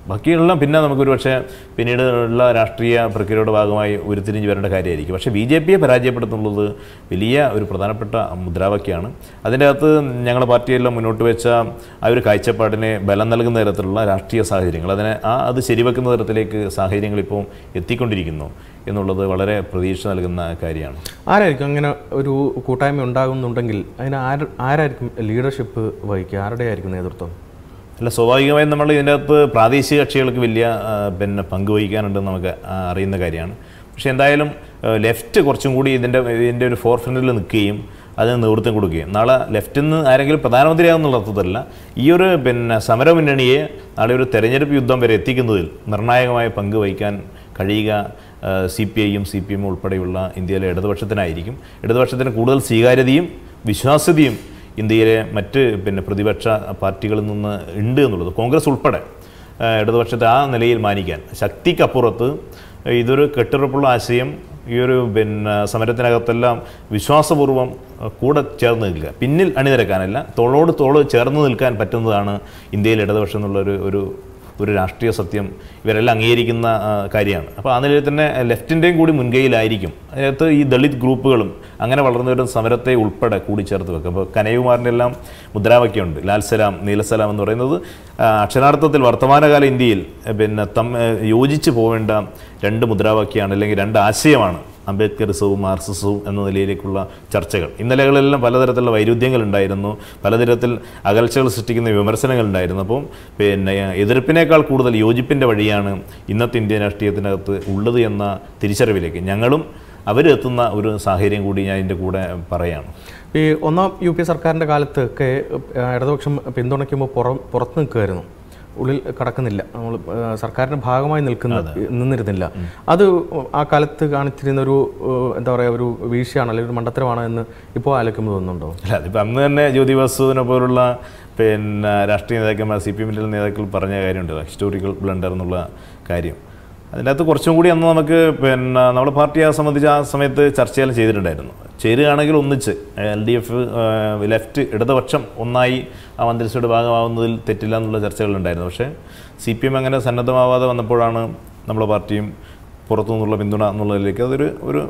ബാക്കിയെല്ലാം പിന്നെ നമുക്കൊരു പക്ഷേ പിന്നീട് ഉള്ള രാഷ്ട്രീയ പ്രക്രിയയുടെ ഭാഗമായി ഉരുത്തിരിഞ്ഞ് വരേണ്ട കാര്യമായിരിക്കും പക്ഷേ ബി ജെ പിയെ പരാജയപ്പെടുത്തുന്നത് വലിയ ഒരു പ്രധാനപ്പെട്ട മുദ്രാവാക്യമാണ് അതിൻ്റെ അകത്ത് ഞങ്ങളുടെ പാർട്ടിയെല്ലാം മുന്നോട്ട് വെച്ച ആ ഒരു കാഴ്ചപ്പാടിനെ ബലം നൽകുന്ന തരത്തിലുള്ള രാഷ്ട്രീയ സാഹചര്യങ്ങൾ അതിനെ ആ അത് ശരിവെക്കുന്ന തരത്തിലേക്ക് സാഹചര്യങ്ങൾ ഇപ്പോൾ എത്തിക്കൊണ്ടിരിക്കുന്നു എന്നുള്ളത് വളരെ പ്രതീക്ഷ നൽകുന്ന കാര്യമാണ് ആരായിരിക്കും അങ്ങനെ ഒരു കൂട്ടായ്മ ഉണ്ടാകുന്നുണ്ടെങ്കിൽ അതിന് ആര് ആരായിരിക്കും ലീഡർഷിപ്പ് വഹിക്കുക ആരുടെ ആയിരിക്കും നേതൃത്വം അല്ല സ്വാഭാവികമായും നമ്മൾ ഇതിൻ്റെ അകത്ത് പ്രാദേശിക കക്ഷികൾക്ക് വലിയ ആ, പിന്നെ പങ്ക് വഹിക്കാനുണ്ടെന്ന് നമുക്ക് ആ, അറിയുന്ന കാര്യമാണ് പക്ഷേ എന്തായാലും ലെഫ്റ്റ് കുറച്ചും കൂടി ഇതിൻ്റെ ഇതിൻ്റെ ഒരു ഫോർ ഫ്രണ്ടിൽ നിൽക്കുകയും അതിന് നേതൃത്വം കൊടുക്കുകയും നാളെ ലെഫ്റ്റിൽ നിന്ന് ആരെങ്കിലും പ്രധാനമന്ത്രിയാകുന്നുള്ള അർത്ഥത്തിലല്ല ഈ ഒരു പിന്നെ സമരമുന്നണിയെ നാളെ ഒരു തെരഞ്ഞെടുപ്പ് യുദ്ധം വരെ എത്തിക്കുന്നതിൽ നിർണായകമായ പങ്ക് വഹിക്കാൻ കഴിയുക സി പി ഐയും സി പി എമ്മും ഉൾപ്പെടെയുള്ള ഇന്ത്യയിലെ ഇടതുപക്ഷത്തിനായിരിക്കും ഇടതുപക്ഷത്തിന് കൂടുതൽ സ്വീകാര്യതയും വിശ്വാസ്യതയും ഇന്ത്യയിലെ മറ്റ് പിന്നെ പ്രതിപക്ഷ പാർട്ടികളിൽ നിന്ന് ഉണ്ട് എന്നുള്ളത് കോൺഗ്രസ് ഉൾപ്പെടെ ആ, ഇടതുപക്ഷത്തെ ആ നിലയിൽ മാനിക്കാൻ ശക്തിക്കപ്പുറത്ത് ഇതൊരു കെട്ടുറപ്പുള്ള ആശയം ഈ ഒരു പിന്നെ സമരത്തിനകത്തെല്ലാം വിശ്വാസപൂർവ്വം ആ, കൂടെ ചേർന്ന് നിൽക്കുക പിന്നിൽ അണിനിരക്കാനല്ല തോളോട് തോള് ചേർന്ന് നിൽക്കാൻ പറ്റുന്നതാണ് ഇന്ത്യയിൽ ഇടതുപക്ഷം എന്നുള്ളൊരു ഒരു ഒരു രാഷ്ട്രീയ സത്യം ഇവരെല്ലാം അംഗീകരിക്കുന്ന ആ, കാര്യമാണ് അപ്പോൾ ആ നിലയിൽ തന്നെ ലെഫ്റ്റിൻ്റെയും കൂടി മുൻകൈയിലായിരിക്കും അതിനകത്ത് ഈ ദളിത് ഗ്രൂപ്പുകളും അങ്ങനെ വളർന്നു വരുന്ന സമരത്തെ ഉൾപ്പെടെ കൂടിച്ചേർത്ത് വെക്കും അപ്പോൾ കനയ്യകുമാറിൻ്റെ എല്ലാം മുദ്രാവാക്യമുണ്ട് ലാൽ സലാം നീലസലാം എന്ന് പറയുന്നത് ആ, അക്ഷരാർത്ഥത്തിൽ വർത്തമാനകാല ഇന്ത്യയിൽ ആ, പിന്നെ തം ആ, യോജിച്ച് പോവേണ്ട രണ്ട് മുദ്രാവാക്യമാണ് അല്ലെങ്കിൽ രണ്ട് ആശയമാണ് അംബേദ്കറിസവും മാർക്സിസവും എന്ന നിലയിലേക്കുള്ള ചർച്ചകൾ ഇന്നലകളിലെല്ലാം പലതരത്തിലുള്ള വൈരുദ്ധ്യങ്ങൾ ഉണ്ടായിരുന്നു പലതരത്തിൽ അകൽച്ചകൾ സൃഷ്ടിക്കുന്ന വിമർശനങ്ങൾ ഉണ്ടായിരുന്നു അപ്പം പിന്നെ എതിർപ്പിനേക്കാൾ കൂടുതൽ യോജിപ്പിൻ്റെ വഴിയാണ് ഇന്നത്തെ ഇന്ത്യൻ രാഷ്ട്രീയത്തിനകത്ത് ഉള്ളത് എന്ന തിരിച്ചറിവിലേക്ക് ഞങ്ങളും അവരെത്തുന്ന ഒരു സാഹചര്യം കൂടി ഞാൻ ഇതിൻ്റെ കൂടെ പറയാണ് ഈ ഒന്നാം യു പി സർക്കാരിൻ്റെ കാലത്തൊക്കെ ആ, ഇടതുപക്ഷം പിന്തുണയ്ക്കുമ്പോൾ പുറം പുറത്ത് നിൽക്കുമായിരുന്നു ഉള്ളിൽ കടക്കുന്നില്ല നമ്മൾ ആ, സർക്കാരിൻ്റെ ഭാഗമായി നിൽക്കുന്ന നിന്നിരുന്നില്ല അത് ആ കാലത്ത് കാണിച്ചിരുന്ന ഒരു ആ, എന്താ പറയുക ഒരു വീഴ്ചയാണ് അല്ലെങ്കിൽ ഒരു മണ്ടത്തരമാണ് എന്ന് ഇപ്പോൾ ആലോചിക്കുമ്പോൾ തോന്നുന്നുണ്ടോ അല്ല അതിപ്പോൾ അന്ന് തന്നെ ജ്യോതി ബസുവിനെ പോലുള്ള പിന്നെ രാഷ്ട്രീയ നേതാക്കന്മാർ സി പി എമ്മിൻ്റെ നേതാക്കൾ പറഞ്ഞ കാര്യമുണ്ട് ഹിസ്റ്റോറിക്കൽ ബ്ലണ്ടർ എന്നുള്ള കാര്യം അതിൻ്റെ അകത്ത് കുറച്ചും കൂടി അന്ന് നമുക്ക് പിന്നെ നമ്മുടെ പാർട്ടിയെ സംബന്ധിച്ച് ആ സമയത്ത് ചർച്ചയെല്ലാം ചെയ്തിട്ടുണ്ടായിരുന്നു ചേരുകയാണെങ്കിൽ ഒന്നിച്ച് എൽ ഡി എഫ് ലെഫ്റ്റ് ഇടതുപക്ഷം ഒന്നായി ആ മന്ത്രിസഭയുടെ ഭാഗമാവുന്നതിൽ തെറ്റില്ല എന്നുള്ള ചർച്ചകളുണ്ടായിരുന്നു പക്ഷേ സി പി എം അങ്ങനെ സന്നദ്ധമാവാതെ വന്നപ്പോഴാണ് നമ്മുടെ പാർട്ടിയും പുറത്തു നിന്നുള്ള പിന്തുണ എന്നുള്ളതിലേക്ക് അതൊരു ഒരു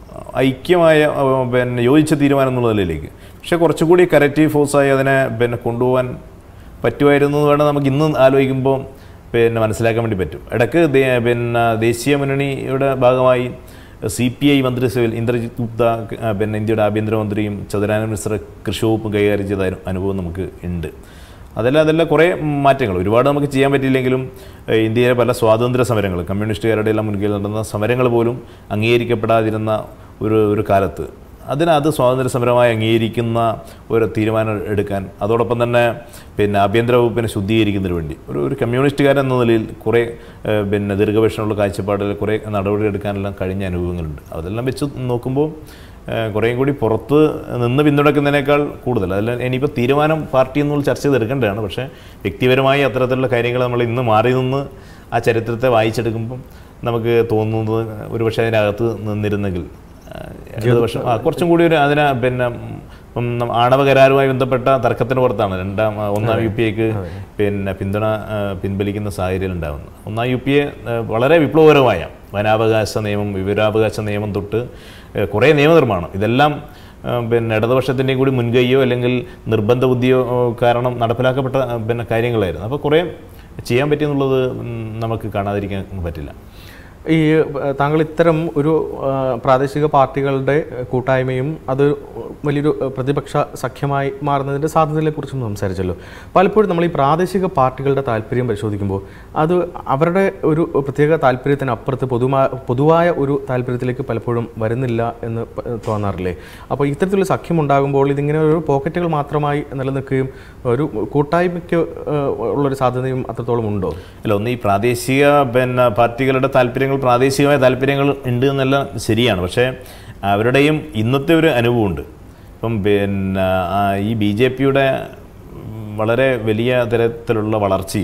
ഐക്യമായ അഹ് പിന്നെ യോജിച്ച തീരുമാനം എന്നുള്ള നിലയിലേക്ക് പക്ഷേ കുറച്ചുകൂടി കറക്റ്റീവ് ഫോഴ്സായി അതിനെ പിന്നെ കൊണ്ടുപോകാൻ പറ്റുമായിരുന്നു എന്ന് വേണം നമുക്ക് ഇന്ന് ആലോചിക്കുമ്പോൾ പിന്നെ മനസ്സിലാക്കാൻ വേണ്ടി പറ്റും ഇടയ്ക്ക് ദേ- പിന്നെ ദേശീയ മുന്നണിയുടെ ഭാഗമായി സി പി ഐ മന്ത്രിസഭയിൽ ഇന്ദ്രജിത് ഗുപ്ത ആ, പിന്നെ ഇന്ത്യയുടെ ആഭ്യന്തരമന്ത്രിയും ചതുരാനന്ദ മിശ്ര കൃഷി വകുപ്പ് കൈകാര്യം ചെയ്ത അനു- അനുഭവം നമുക്ക് ഉണ്ട് അതെല്ലാം അതെല്ലാം കുറേ മാറ്റങ്ങൾ ഒരുപാട് നമുക്ക് ചെയ്യാൻ പറ്റിയില്ലെങ്കിലും ഏഹ്, ഇന്ത്യയിലെ പല സ്വാതന്ത്ര്യ സമരങ്ങൾ കമ്മ്യൂണിസ്റ്റുകാരുടെ എല്ലാം മുൻകിൽ നടന്ന സമരങ്ങൾ പോലും അംഗീകരിക്കപ്പെടാതിരുന്ന ഒരു ഒരു കാലത്ത് അതിനത് സ്വാതന്ത്ര്യ സമരമായി അംഗീകരിക്കുന്ന ഒരു തീരുമാനം എടുക്കാൻ അതോടൊപ്പം തന്നെ പിന്നെ ആഭ്യന്തര വകുപ്പിനെ ശുദ്ധീകരിക്കുന്നതിന് വേണ്ടി ഒരു ഒരു കമ്മ്യൂണിസ്റ്റുകാരൻ എന്ന നിലയിൽ കുറേ ഏഹ്, പിന്നെ ദീർഘവീക്ഷണമുള്ള കാഴ്ചപ്പാടിൽ കുറേ നടപടി എടുക്കാനെല്ലാം കഴിഞ്ഞ അനുഭവങ്ങളുണ്ട് അതെല്ലാം വെച്ച് നോക്കുമ്പോൾ ഏഹ് കുറേയും കൂടി പുറത്ത് നിന്ന് പിന്തുണയ്ക്കുന്നതിനേക്കാൾ കൂടുതൽ അതിൽ ഇനിയിപ്പോൾ തീരുമാനം പാർട്ടി എന്നുള്ള ചർച്ച ചെയ്തെടുക്കേണ്ടതാണ് പക്ഷേ വ്യക്തിപരമായി അത്തരത്തിലുള്ള കാര്യങ്ങൾ നമ്മൾ ഇന്ന് മാറി നിന്ന് ആ ചരിത്രത്തെ വായിച്ചെടുക്കുമ്പം നമുക്ക് തോന്നുന്നത് ഒരുപക്ഷെ അതിനകത്ത് നിന്നിരുന്നെങ്കിൽ ഏഹ് ഇടതുപക്ഷം ആ കുറച്ചും കൂടി ഒരു അതിനെ പിന്നെ ഉം, നം- ആണവ കരാറുമായി ബന്ധപ്പെട്ട തർക്കത്തിന് പുറത്താണ് രണ്ടാം ആ, ഒന്നാം യു പി എക്ക് പിന്നെ പിന്തുണ ആ, പിൻവലിക്കുന്ന സാഹചര്യം ഉണ്ടാകുന്നത് ഒന്നാം യു പി എ വളരെ വിപ്ലവകരമായ വനാവകാശ നിയമം വിവരാവകാശ നിയമം തൊട്ട് ഏഹ് കുറേ നിയമനിർമ്മാണം ഇതെല്ലാം ഏഹ് പിന്നെ ഇടതുപക്ഷത്തിൻ്റെയും കൂടി മുൻകൈയോ അല്ലെങ്കിൽ നിർബന്ധ ബുദ്ധിയോ ഏഹ് കാരണം നടപ്പിലാക്കപ്പെട്ട ഏഹ് പിന്നെ കാര്യങ്ങളായിരുന്നു അപ്പോൾ കുറേ ചെയ്യാൻ പറ്റിയെന്നുള്ളത് ഉം, നമുക്ക് കാണാതിരിക്കാൻ പറ്റില്ല ഈ ഏഹ്, താങ്കൾ ഇത്തരം ഒരു ഏഹ്, പ്രാദേശിക പാർട്ടികളുടെ കൂട്ടായ്മയും അത് വലിയൊരു ഏഹ്, പ്രതിപക്ഷ സഖ്യമായി മാറുന്നതിൻ്റെ സാധ്യതകളെക്കുറിച്ചും സംസാരിച്ചല്ലോ പലപ്പോഴും നമ്മൾ ഈ പ്രാദേശിക പാർട്ടികളുടെ താല്പര്യം പരിശോധിക്കുമ്പോൾ അത് അവരുടെ ഒരു പ്രത്യേക താല്പര്യത്തിന് അപ്പുറത്ത് പൊതുവായ പൊതുവായ ഒരു താല്പര്യത്തിലേക്ക് പലപ്പോഴും വരുന്നില്ല എന്ന് പ- തോന്നാറില്ലേ അപ്പോൾ ഇത്തരത്തിലുള്ള സഖ്യം ഉണ്ടാകുമ്പോൾ ഇതിങ്ങനെ ഒരു പോക്കറ്റുകൾ മാത്രമായി നിലനിൽക്കുകയും ഒരു കൂട്ടായ്മയ്ക്ക് ഏഹ്, ഉള്ളൊരു സാധ്യതയും അത്രത്തോളം ഉണ്ടോ അല്ല ഒന്ന് ഈ പ്രാദേശിക പിന്നെ പാർട്ടികളുടെ താല്പര്യങ്ങൾ പ്രാദേശികമായ താല്പര്യങ്ങൾ ഉണ്ട് എന്നെല്ലാം ശരിയാണ് പക്ഷേ അവരുടെയും ഇന്നത്തെ ഒരു അനുഭവമുണ്ട് ഇപ്പം പിന്നെ ആ, ഈ ബി ജെ പിയുടെ വളരെ വലിയ തരത്തിലുള്ള വളർച്ചയും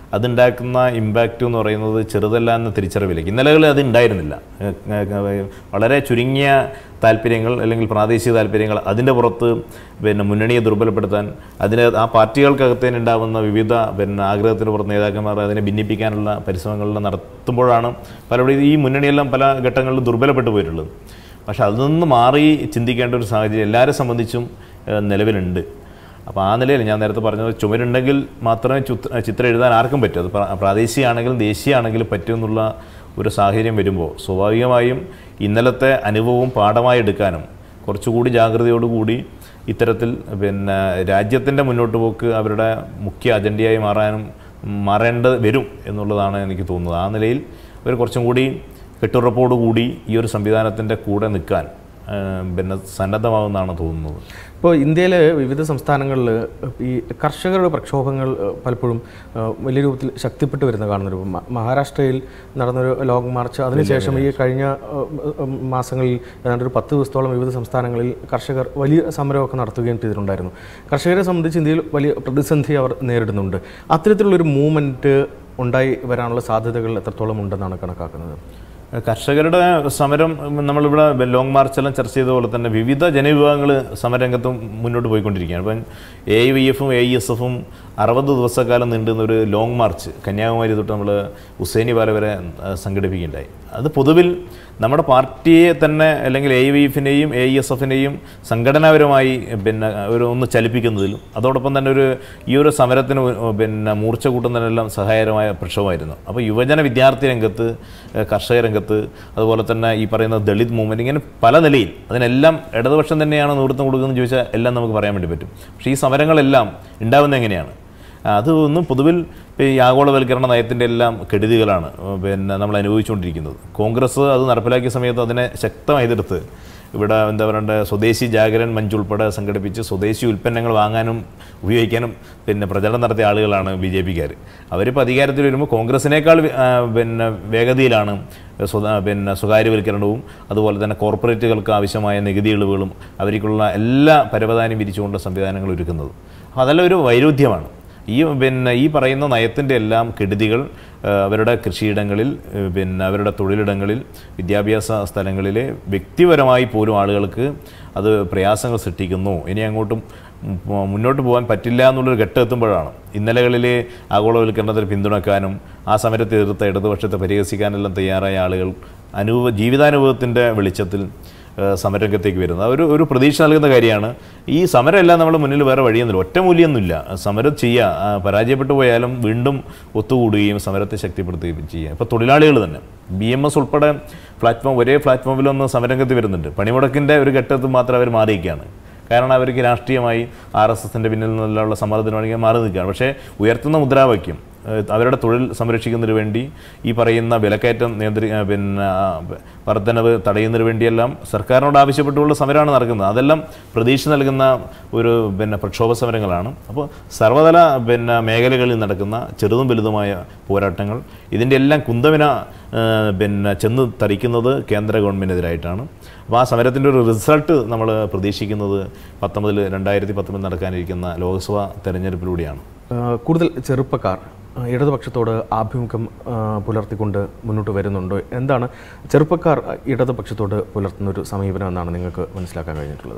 അതുണ്ടാക്കുന്ന ഇമ്പാക്റ്റ് എന്ന് പറയുന്നത് ചെറുതല്ല എന്ന തിരിച്ചറിവിലേക്ക് ഇന്നലകളിൽ അത് ഉണ്ടായിരുന്നില്ല ഏഹ് ഏഹ് വളരെ ചുരുങ്ങിയ താല്പര്യങ്ങൾ അല്ലെങ്കിൽ പ്രാദേശിക താല്പര്യങ്ങൾ അതിൻ്റെ പുറത്ത് പിന്നെ മുന്നണിയെ ദുർബലപ്പെടുത്താൻ അതിന് ആ പാർട്ടികൾക്കകത്ത് തന്നെ ഉണ്ടാകുന്ന വിവിധ പിന്നെ ആഗ്രഹത്തിന് പുറത്ത് നേതാക്കന്മാർ അതിനെ ഭിന്നിപ്പിക്കാനുള്ള പരിശ്രമങ്ങളെല്ലാം നടത്തുമ്പോഴാണ് പലപ്പോഴും ഈ മുന്നണിയെല്ലാം പല ഘട്ടങ്ങളിലും ദുർബലപ്പെട്ടു പോയിട്ടുള്ളത് പക്ഷെ അതിൽ നിന്ന് മാറി ചിന്തിക്കേണ്ട ഒരു സാഹചര്യം എല്ലാവരെ സംബന്ധിച്ചും ഏഹ് നിലവിലുണ്ട് അപ്പോൾ ആ നിലയിൽ ഞാൻ നേരത്തെ പറഞ്ഞത് ചുമരുണ്ടെങ്കിൽ മാത്രമേ ചുത്ര ചിത്രം എഴുതാൻ ആർക്കും പറ്റൂ അത് പ്രാ- പ്രാദേശികമാണെങ്കിലും ദേശീയമാണെങ്കിലും പറ്റുമെന്നുള്ള ഒരു സാഹചര്യം വരുമ്പോൾ സ്വാഭാവികമായും ഇന്നലത്തെ അനുഭവവും പാഠമായി എടുക്കാനും കുറച്ചുകൂടി ജാഗ്രതയോടുകൂടി ഇത്തരത്തിൽ പിന്നെ രാജ്യത്തിൻ്റെ മുന്നോട്ട് പോക്ക് അവരുടെ മുഖ്യ അജണ്ടയായി മാറാനും മാറേണ്ടത് വരും എന്നുള്ളതാണ് എനിക്ക് തോന്നുന്നത് ആ നിലയിൽ അവർ കുറച്ചും കൂടി കെട്ടുറപ്പോടുകൂടി ഈ ഒരു സംവിധാനത്തിൻ്റെ കൂടെ നിൽക്കാൻ ആ, പിന്നെ സന്നദ്ധമാകുമെന്നാണ് തോന്നുന്നത് ഇപ്പോൾ ഇന്ത്യയിലെ വിവിധ സംസ്ഥാനങ്ങളിൽ ഈ കർഷകരുടെ പ്രക്ഷോഭങ്ങൾ ഏഹ്, പലപ്പോഴും ഏഹ്, വലിയ രൂപത്തിൽ ശക്തിപ്പെട്ടു വരുന്ന കാണുന്നൊരു മ- മഹാരാഷ്ട്രയിൽ നടന്നൊരു ലോങ് മാർച്ച് അതിനുശേഷം ഈ കഴിഞ്ഞ ഏഹ്, ഏഹ്, മാസങ്ങളിൽ ഏതാണ്ട് ഒരു പത്ത് ദിവസത്തോളം വിവിധ സംസ്ഥാനങ്ങളിൽ കർഷകർ വലിയ സമരമൊക്കെ നടത്തുകയും ചെയ്തിട്ടുണ്ടായിരുന്നു കർഷകരെ സംബന്ധിച്ച് ഇന്ത്യയിൽ വലിയ പ്രതിസന്ധി അവർ നേരിടുന്നുണ്ട് അത്തരത്തിലുള്ളൊരു മൂവ്മെൻറ്റ് ഉണ്ടായി വരാനുള്ള സാധ്യതകൾ എത്രത്തോളം ഉണ്ടെന്നാണ് കണക്കാക്കുന്നത് കർഷകരുടെ സമരം നമ്മളിവിടെ ലോങ് മാർച്ചെല്ലാം ചർച്ച ചെയ്ത പോലെ തന്നെ വിവിധ ജനവിഭാഗങ്ങൾ സമരരംഗത്തും മുന്നോട്ട് പോയിക്കൊണ്ടിരിക്കുകയാണ് അപ്പം എ വി എഫും എ ഇ എസ് എഫും അറുപത് ദിവസക്കാലം നീണ്ടുന്ന ഒരു ലോങ് മാർച്ച് കന്യാകുമാരി തൊട്ട് നമ്മൾ ഉസൈനി പാല വരെ ആ, സംഘടിപ്പിക്കുകയുണ്ടായി അത് പൊതുവിൽ നമ്മുടെ പാർട്ടിയെ തന്നെ അല്ലെങ്കിൽ എ വി എഫിനെയും എ ഇ എസ് എഫിനെയും സംഘടനാപരമായി പിന്നെ ഒരു ഒന്ന് ചലിപ്പിക്കുന്നതിലും അതോടൊപ്പം തന്നെ ഒരു ഈ ഒരു സമരത്തിന് ഒരു, പിന്നെ മൂർച്ച കൂട്ടുന്നതിനെല്ലാം സഹായകരമായ പ്രക്ഷോഭമായിരുന്നു അപ്പോൾ യുവജന വിദ്യാർത്ഥി രംഗത്ത് ഏഹ് കർഷക രംഗത്ത് അതുപോലെ തന്നെ ഈ പറയുന്ന ദളിത് മൂവ്മെൻറ്റ് ഇങ്ങനെ പല നിലയിൽ അതിനെല്ലാം ഇടതുപക്ഷം തന്നെയാണ് നേതൃത്വം കൊടുക്കുന്നതെന്ന് ചോദിച്ചാൽ എല്ലാം നമുക്ക് പറയാൻ വേണ്ടി പറ്റും പക്ഷേ ഈ സമരങ്ങളെല്ലാം ഉണ്ടാകുന്നത് എങ്ങനെയാണ് അത് ഒന്ന് പൊതുവിൽ ഈ ആഗോളവൽക്കരണ നയത്തിൻ്റെ എല്ലാം കെടുതികളാണ് ഉം, പിന്നെ നമ്മൾ അനുഭവിച്ചുകൊണ്ടിരിക്കുന്നത് കോൺഗ്രസ് അത് നടപ്പിലാക്കിയ സമയത്ത് അതിനെ ശക്തമായി എതിർത്ത് ഇവിടെ എന്താ പറയണ്ടേ സ്വദേശി ജാഗരൻ മഞ്ച് ഉൾപ്പെടെ സംഘടിപ്പിച്ച് സ്വദേശി ഉൽപ്പന്നങ്ങൾ വാങ്ങാനും ഉപയോഗിക്കാനും പിന്നെ പ്രചരണം നടത്തിയ ആളുകളാണ് ബി ജെ പിക്കാർ അവരിപ്പോൾ അധികാരത്തിൽ വരുമ്പോൾ കോൺഗ്രസിനേക്കാൾ വേ- ആ, പിന്നെ വേഗതയിലാണ് സ്വത പിന്നെ സ്വകാര്യവൽക്കരണവും അതുപോലെ തന്നെ കോർപ്പറേറ്റുകൾക്ക് ആവശ്യമായ നികുതി ഇളവുകളും അവർക്കുള്ള എല്ലാ പരവതാനിയും വിരിച്ചുകൊണ്ടുള്ള സംവിധാനങ്ങൾ ഒരുക്കുന്നത് അപ്പോൾ അതെല്ലാം ഒരു വൈരുദ്ധ്യമാണ് ഈ പിന്നെ ഈ പറയുന്ന നയത്തിൻ്റെ എല്ലാം കെടുതികൾ ആ, അവരുടെ കൃഷിയിടങ്ങളിൽ ആ, പിന്നെ അവരുടെ തൊഴിലിടങ്ങളിൽ വിദ്യാഭ്യാസ സ്ഥലങ്ങളിൽ വ്യക്തിപരമായി പോലും ആളുകൾക്ക് അത് പ്രയാസങ്ങൾ സൃഷ്ടിക്കുന്നു ഇനി അങ്ങോട്ടും ഉം, പോ- മുന്നോട്ട് പോകാൻ പറ്റില്ല എന്നുള്ളൊരു ഘട്ടം എത്തുമ്പോഴാണ് ഇന്നലകളിൽ ആഗോളവൽക്കരണത്തിന് പിന്തുണക്കാനും ആ സമരത്തെ എതിർത്ത ഇടതുപക്ഷത്തെ പരിഹസിക്കാനെല്ലാം തയ്യാറായ ആളുകൾ അനുഭവ ജീവിതാനുഭവത്തിൻ്റെ വെളിച്ചത്തിൽ ഏഹ് സമരരംഗത്തേക്ക് വരുന്നത് ഒരു ഒരു പ്രതീക്ഷ നൽകുന്ന കാര്യമാണ് ഈ സമരമെല്ലാം നമ്മുടെ മുന്നിൽ വേറെ വഴിയൊന്നുമില്ല ഒറ്റ മൂല്യമൊന്നുമില്ല സമരം ചെയ്യുക ആ, പരാജയപ്പെട്ടു പോയാലും വീണ്ടും ഒത്തുകൂടുകയും സമരത്തെ ശക്തിപ്പെടുത്തുകയും ചെയ്യുക ഇപ്പോൾ തൊഴിലാളികൾ തന്നെ ബി എം എസ് ഉൾപ്പെടെ പ്ലാറ്റ്ഫോം ഒരേ പ്ലാറ്റ്ഫോമിലൊന്ന് സമരരംഗത്ത് വരുന്നുണ്ട് പണിമുടക്കിൻ്റെ ഒരു ഘട്ടത്തിൽ മാത്രം അവർ മാറിയിരിക്കുകയാണ് കാരണം അവർക്ക് രാഷ്ട്രീയമായി ആർ എസ് എസിൻ്റെ പിന്നിൽ നിന്നുള്ള സമ്മർദ്ദത്തിന് വേണമെങ്കിൽ മാറി നിൽക്കുകയാണ് പക്ഷേ ഉയർത്തുന്ന മുദ്രാവാക്യം ഏഹ് അവരുടെ തൊഴിൽ സംരക്ഷിക്കുന്നതിന് വേണ്ടി ഈ പറയുന്ന വിലക്കയറ്റം നിയന്ത്രി ഏഹ് പിന്നെ ആ, വർധനവ് തടയുന്നതിന് വേണ്ടിയെല്ലാം സർക്കാരിനോട് ആവശ്യപ്പെട്ടുള്ള സമരമാണ് നടക്കുന്നത് അതെല്ലാം പ്രതീക്ഷ നൽകുന്ന ഒരു പിന്നെ പ്രക്ഷോഭ സമരങ്ങളാണ് അപ്പോൾ സർവ്വതല പിന്നെ മേഖലകളിൽ നടക്കുന്ന ചെറുതും വലുതുമായ പോരാട്ടങ്ങൾ ഇതിൻ്റെ എല്ലാം കുന്തവിന ഏഹ് പിന്നെ ചെന്ന് തറിക്കുന്നത് കേന്ദ്ര ഗവൺമെൻറ്റിനെതിരായിട്ടാണ് അപ്പോൾ ആ സമരത്തിൻ്റെ ഒരു റിസൾട്ട് നമ്മൾ പ്രതീക്ഷിക്കുന്നത് പത്തൊമ്പതിൽ രണ്ടായിരത്തി പത്തൊമ്പതിൽ നടക്കാനിരിക്കുന്ന ലോക്സഭാ തെരഞ്ഞെടുപ്പിലൂടെയാണ് ആഹ് കൂടുതൽ ചെറുപ്പക്കാർ ആഹ് ഇടതുപക്ഷത്തോട് ആഭിമുഖ്യം ആഹ് പുലർത്തിക്കൊണ്ട് മുന്നോട്ട് വരുന്നുണ്ടോ എന്താണ് ചെറുപ്പക്കാർ ഇടതുപക്ഷത്തോട് പുലർത്തുന്ന ഒരു സമീപനം എന്നാണ് നിങ്ങൾക്ക് മനസ്സിലാക്കാൻ കഴിഞ്ഞിട്ടുള്ളത്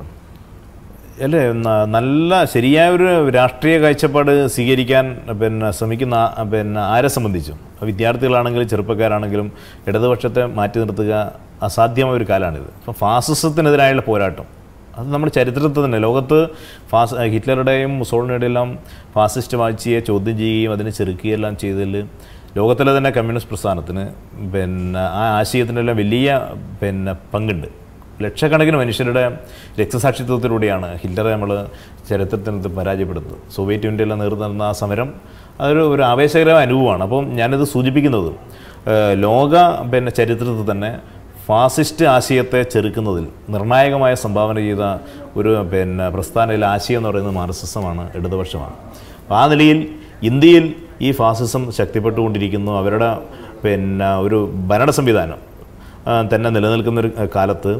അല്ലേ ന- നല്ല ശരിയായ ഒരു രാഷ്ട്രീയ കാഴ്ചപ്പാട് സ്വീകരിക്കാൻ പിന്നെ ശ്രമിക്കുന്ന ആ- പിന്നെ ആരെ സംബന്ധിച്ചും വിദ്യാർത്ഥികളാണെങ്കിലും ചെറുപ്പക്കാരാണെങ്കിലും ഇടതുപക്ഷത്തെ മാറ്റി നിർത്തുക അസാധ്യമായ ഒരു കാലമാണിത് അപ്പം ഫാസിസത്തിനെതിരായുള്ള പോരാട്ടം അത് നമ്മുടെ ചരിത്രത്തിൽ തന്നെ ലോകത്ത് ഫാസ് ഹിറ്റ്ലറുടെയും മുസോളിനിയുടെയും എല്ലാം ഫാസിസ്റ്റ് വാഴ്ചയെ ചോദ്യം ചെയ്യുകയും അതിനെ ചെറുക്കുകയും എല്ലാം ചെയ്തതിൽ ലോകത്തിലെ തന്നെ കമ്മ്യൂണിസ്റ്റ് പ്രസ്ഥാനത്തിന് പിന്നെ ആ ആശയത്തിനെല്ലാം വലിയ പിന്നെ പങ്കുണ്ട് ലക്ഷക്കണക്കിന് മനുഷ്യരുടെ രക്തസാക്ഷിത്വത്തിലൂടെയാണ് ഹിറ്റ്ലറെ നമ്മൾ ചരിത്രത്തിനകത്ത് പരാജയപ്പെടുന്നത് സോവിയറ്റ് യൂണിയനിലെ നേതൃത്വം നടന്ന ആ സമരം അതൊരു ഒരു ആവേശകരമായ അനുഭവമാണ് അപ്പം ഞാനിത് സൂചിപ്പിക്കുന്നത് ഏഹ് ലോക പിന്നെ ചരിത്രത്തിൽ തന്നെ ഫാസിസ്റ്റ് ആശയത്തെ ചെറുക്കുന്നതിൽ നിർണായകമായ സംഭാവന ചെയ്ത ഒരു പിന്നെ പ്രസ്ഥാനയിലെ ആശയം എന്ന് പറയുന്നത് മാർസിസമാണ് ഇടതുപക്ഷമാണ് അപ്പോൾ ആ നിലയിൽ ഇന്ത്യയിൽ ഈ ഫാസിസം ശക്തിപ്പെട്ടുകൊണ്ടിരിക്കുന്നു അവരുടെ പിന്നെ ഒരു ഭരണ സംവിധാനം ആ, തന്നെ നിലനിൽക്കുന്ന ഒരു കാലത്ത്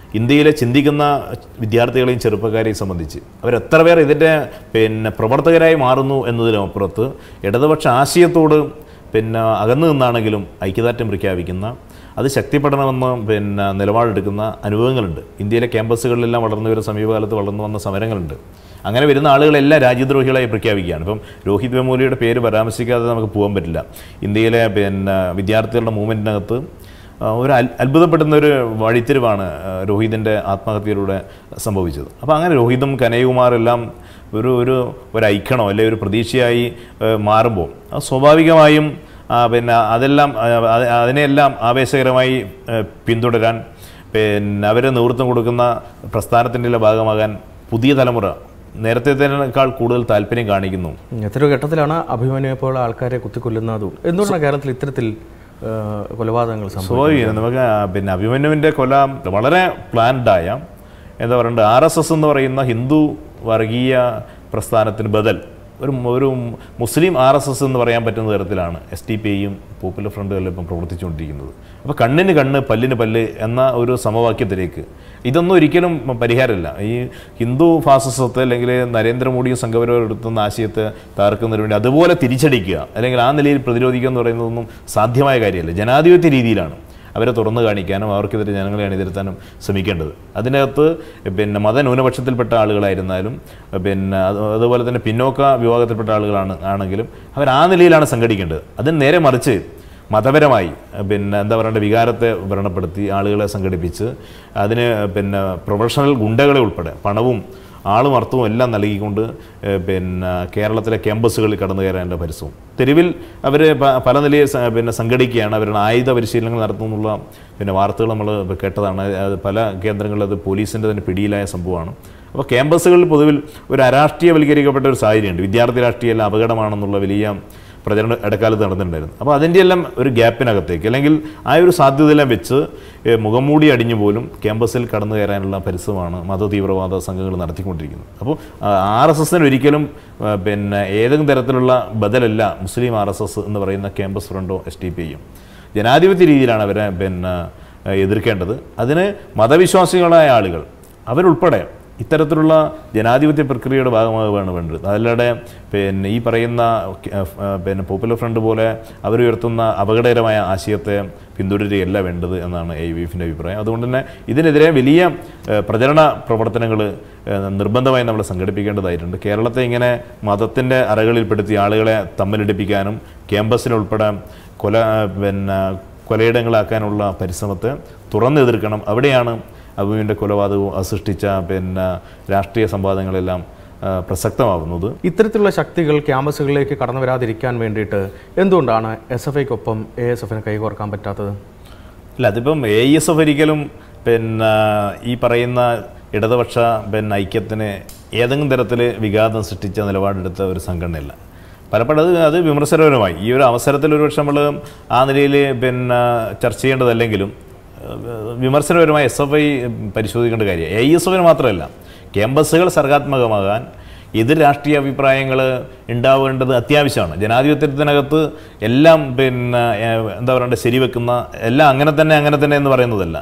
ഇന്ത്യയിലെ ചിന്തിക്കുന്ന വിദ്യാർത്ഥികളെയും ചെറുപ്പക്കാരെയും സംബന്ധിച്ച് അവരെത്ര പേർ ഇതിൻ്റെ പിന്നെ പ്രവർത്തകരായി മാറുന്നു എന്നതിനും അപ്പുറത്ത് ഇടതുപക്ഷ ആശയത്തോട് പിന്നെ അകന്നു നിന്നാണെങ്കിലും ഐക്യദാർഢ്യം പ്രഖ്യാപിക്കുന്ന അത് ശക്തിപ്പെടണമെന്ന് പിന്നെ നിലപാടെടുക്കുന്ന അനുഭവങ്ങളുണ്ട് ഇന്ത്യയിലെ ക്യാമ്പസുകളിലെല്ലാം വളർന്നു വരുന്ന സമീപകാലത്ത് വളർന്നു വന്ന സമരങ്ങളുണ്ട് അങ്ങനെ വരുന്ന ആളുകളെല്ലാം രാജ്യദ്രോഹികളായി പ്രഖ്യാപിക്കുകയാണ് ഇപ്പം രോഹിത് വെമൂലിയുടെ പേര് പരാമർശിക്കാതെ നമുക്ക് പോകാൻ പറ്റില്ല ഇന്ത്യയിലെ പിന്നെ വിദ്യാർത്ഥികളുടെ മൂവ്മെൻറ്റിനകത്ത് ആ, ഒരു അൽ- അത്ഭുതപ്പെടുന്ന ഒരു വഴിത്തിരിവാണ് ആ, രോഹിതിൻ്റെ ആത്മഹത്യയിലൂടെ സംഭവിച്ചത് അപ്പോൾ അങ്ങനെ രോഹിതും കനയ്യകുമാറെല്ലാം ഒരു ഒരു ഒരു ഐക്കണോ അല്ലെങ്കിൽ ഒരു പ്രതീക്ഷയായി ആ, മാറുമ്പോൾ അത് സ്വാഭാവികമായും ആ, പിന്നെ അതെല്ലാം ആ, അത് അതിനെയെല്ലാം ആവേശകരമായി ആ, പിന്തുടരാൻ പിന്നെ അവർ നേതൃത്വം കൊടുക്കുന്ന പ്രസ്ഥാനത്തിൻ്റെ ഭാഗമാകാൻ പുതിയ തലമുറ നേരത്തേക്കാൾ കൂടുതൽ താല്പര്യം കാണിക്കുന്നു എത്രയോ ഘട്ടത്തിലാണ് അഭിമന്യെ പോലുള്ള ആൾക്കാരെ കുത്തിക്കൊല്ലുന്നതും എന്തുകൊണ്ടാണ് കേരളത്തിൽ ഇത്തരത്തിൽ ആ, കൊലപാതകങ്ങൾ സംഭവിക്കുന്നത് സ്വാഭാവികം നമുക്ക് ആ പിന്നെ അഭിമന്യുവിൻ്റെ കൊല വളരെ പ്ലാൻഡായ എന്താ പറയണ്ടത് ആർ എസ് എസ് എന്ന് പറയുന്ന ഹിന്ദു വർഗീയ പ്രസ്ഥാനത്തിന് ബദൽ ഒരു ഒരു മുസ്ലിം ആർ എസ് എസ് എന്ന് പറയാൻ പറ്റുന്ന തരത്തിലാണ് എസ് ടി പി ഐയും പോപ്പുലർ ഫ്രണ്ടുകളിലും ഇപ്പം പ്രവർത്തിച്ചുകൊണ്ടിരിക്കുന്നത് അപ്പോൾ കണ്ണിന് കണ്ണ് പല്ലിന് പല്ല് എന്ന ഒരു സമവാക്യത്തിലേക്ക് ഇതൊന്നും ഒരിക്കലും പരിഹാരമല്ല ഈ ഹിന്ദു ഫാസിസത്തെ അല്ലെങ്കിൽ നരേന്ദ്രമോദിയും സംഘപരിവാരം എടുത്തുന്ന ആശയത്തെ താർക്കുന്നതിന് വേണ്ടി അതുപോലെ തിരിച്ചടിക്കുക അല്ലെങ്കിൽ ആ നിലയിൽ പ്രതിരോധിക്കുക എന്ന് പറയുന്നതൊന്നും സാധ്യമായ കാര്യമല്ല ജനാധിപത്യ രീതിയിലാണ് അവരെ തുറന്നു കാണിക്കാനും അവർക്കെതിരെ ജനങ്ങളെ അണിനിരത്താനും ശ്രമിക്കേണ്ടത് അതിനകത്ത് പിന്നെ മതന്യൂനപക്ഷത്തിൽപ്പെട്ട ആളുകളായിരുന്നാലും പിന്നെ അത് അതുപോലെ തന്നെ പിന്നോക്ക വിഭാഗത്തിൽപ്പെട്ട ആളുകളാണ് ആണെങ്കിലും അവർ ആ നിലയിലാണ് സംഘടിക്കേണ്ടത് അതിന് നേരെ മറിച്ച് മതപരമായി പിന്നെ എന്താ പറയേണ്ട വികാരത്തെ വ്രണപ്പെടുത്തി ആളുകളെ സംഘടിപ്പിച്ച് അതിന് പിന്നെ പ്രൊഫഷണൽ ഗുണ്ടകളെ ഉൾപ്പെടെ പണവും ആളും അർത്ഥവും എല്ലാം നൽകിക്കൊണ്ട് ഏഹ്, പിന്നെ കേരളത്തിലെ ക്യാമ്പസുകളിൽ കടന്നു കയറേണ്ട പരിസരവും തെരുവിൽ അവർ പല നിലയിൽ സ- പിന്നെ സംഘടിക്കുകയാണ് അവരുടെ ആയുധ പരിശീലനങ്ങൾ നടത്തുന്നുള്ള പിന്നെ വാർത്തകൾ നമ്മൾ കേട്ടതാണ് അത് പല കേന്ദ്രങ്ങളിൽ അത് പോലീസിൻ്റെ തന്നെ പിടിയിലായ സംഭവമാണ് അപ്പോൾ ക്യാമ്പസുകളിൽ പൊതുവിൽ ഒരു അരാഷ്ട്രീയവൽക്കരിക്കപ്പെട്ട ഒരു സാഹചര്യമുണ്ട് വിദ്യാർത്ഥി രാഷ്ട്രീയം അപകടമാണെന്നുള്ള വലിയ പ്രചരണം ഇടക്കാലത്ത് നടന്നിട്ടുണ്ടായിരുന്നു അപ്പോൾ അതിൻ്റെ എല്ലാം ഒരു ഗ്യാപ്പിനകത്തേക്ക് അല്ലെങ്കിൽ ആ ഒരു സാധ്യതയെല്ലാം വെച്ച് ഏഹ്, മുഖംമൂടി അടിഞ്ഞു പോലും ക്യാമ്പസിൽ കടന്നു കയറാനുള്ള പരിശ്രമമാണ് മത തീവ്രവാദ സംഘങ്ങൾ നടത്തിക്കൊണ്ടിരിക്കുന്നത് അപ്പോൾ ആർ എസ് എസിന് ഒരിക്കലും ആ, പിന്നെ ഏതെങ്കിലും തരത്തിലുള്ള ബദലല്ല മുസ്ലിം ആർ എസ് എസ് എന്ന് പറയുന്ന ക്യാമ്പസ് ഫ്രണ്ടോ എസ് ടി പി ഐയും ജനാധിപത്യ രീതിയിലാണ് അവരെ പിന്നെ ആ, എതിർക്കേണ്ടത് അതിന് മതവിശ്വാസികളായ ആളുകൾ അവരുൾപ്പെടെ ഇത്തരത്തിലുള്ള ജനാധിപത്യ പ്രക്രിയയുടെ ഭാഗമാവുകയാണ് വേണ്ടത് അതല്ലാതെ പിന്നെ ഈ പറയുന്ന ആ, പിന്നെ പോപ്പുലർ ഫ്രണ്ട് പോലെ അവരുയർത്തുന്ന അപകടകരമായ ആശയത്തെ പിന്തുടരുകയല്ല വേണ്ടത് എന്നാണ് എ വി എഫിൻ്റെ അഭിപ്രായം അതുകൊണ്ട് തന്നെ ഇതിനെതിരെ വലിയ ആ, പ്രചരണ പ്രവർത്തനങ്ങൾ നിർബന്ധമായി നമ്മൾ സംഘടിപ്പിക്കേണ്ടതായിട്ടുണ്ട് കേരളത്തെ ഇങ്ങനെ മതത്തിൻ്റെ അറകളിൽപ്പെടുത്തി ആളുകളെ തമ്മിലടിപ്പിക്കാനും ക്യാമ്പസിനുൾപ്പെടെ കൊല പിന്നെ കൊലയിടങ്ങളാക്കാനുള്ള പരിശ്രമത്തെ തുറന്നെതിർക്കണം അവിടെയാണ് അബുവിൻ്റെ കൊലപാതകവും അത് സൃഷ്ടിച്ച പിന്നെ രാഷ്ട്രീയ സംവാദങ്ങളെല്ലാം ആ, പ്രസക്തമാവുന്നത് ഇത്തരത്തിലുള്ള ശക്തികൾ ക്യാമ്പസുകളിലേക്ക് കടന്നു വരാതിരിക്കാൻ വേണ്ടിയിട്ട് എന്തുകൊണ്ടാണ് എസ് എഫ് ഐക്കൊപ്പം എ എസ് എഫിന് കൈകോർക്കാൻ പറ്റാത്തത് ഇല്ല അതിപ്പം എ എസ് എഫ് ഒരിക്കലും പിന്നെ ഈ പറയുന്ന ഇടതുപക്ഷ പിന്നെ ഐക്യത്തിന് ഏതെങ്കിലും തരത്തിൽ വിഘാതം സൃഷ്ടിച്ച നിലപാടെടുത്ത ഒരു സംഘടനയല്ല പലപ്പോഴും അത് അത് വിമർശനപരമായി ഈ ഒരു അവസരത്തിൽ ഒരുപക്ഷെ നമ്മൾ ആ നിലയിൽ പിന്നെ ചർച്ച ചെയ്യേണ്ടതല്ലെങ്കിലും ഏഹ്, വിമർശനപരമായി എസ് എഫ് ഐ പരിശോധിക്കേണ്ട കാര്യം എ എസ് എഫിന് മാത്രമല്ല ക്യാമ്പസുകൾ സർഗാത്മകമാകാൻ എതിർ രാഷ്ട്രീയ അഭിപ്രായങ്ങൾ ഉണ്ടാവേണ്ടത് അത്യാവശ്യമാണ് ജനാധിപത്യത്തിനകത്ത് എല്ലാം പിന്നെ ഏഹ്, എന്താ പറയണ്ട ശരിവെക്കുന്ന എല്ലാം അങ്ങനെ തന്നെ അങ്ങനെ തന്നെ എന്ന് പറയുന്നതല്ല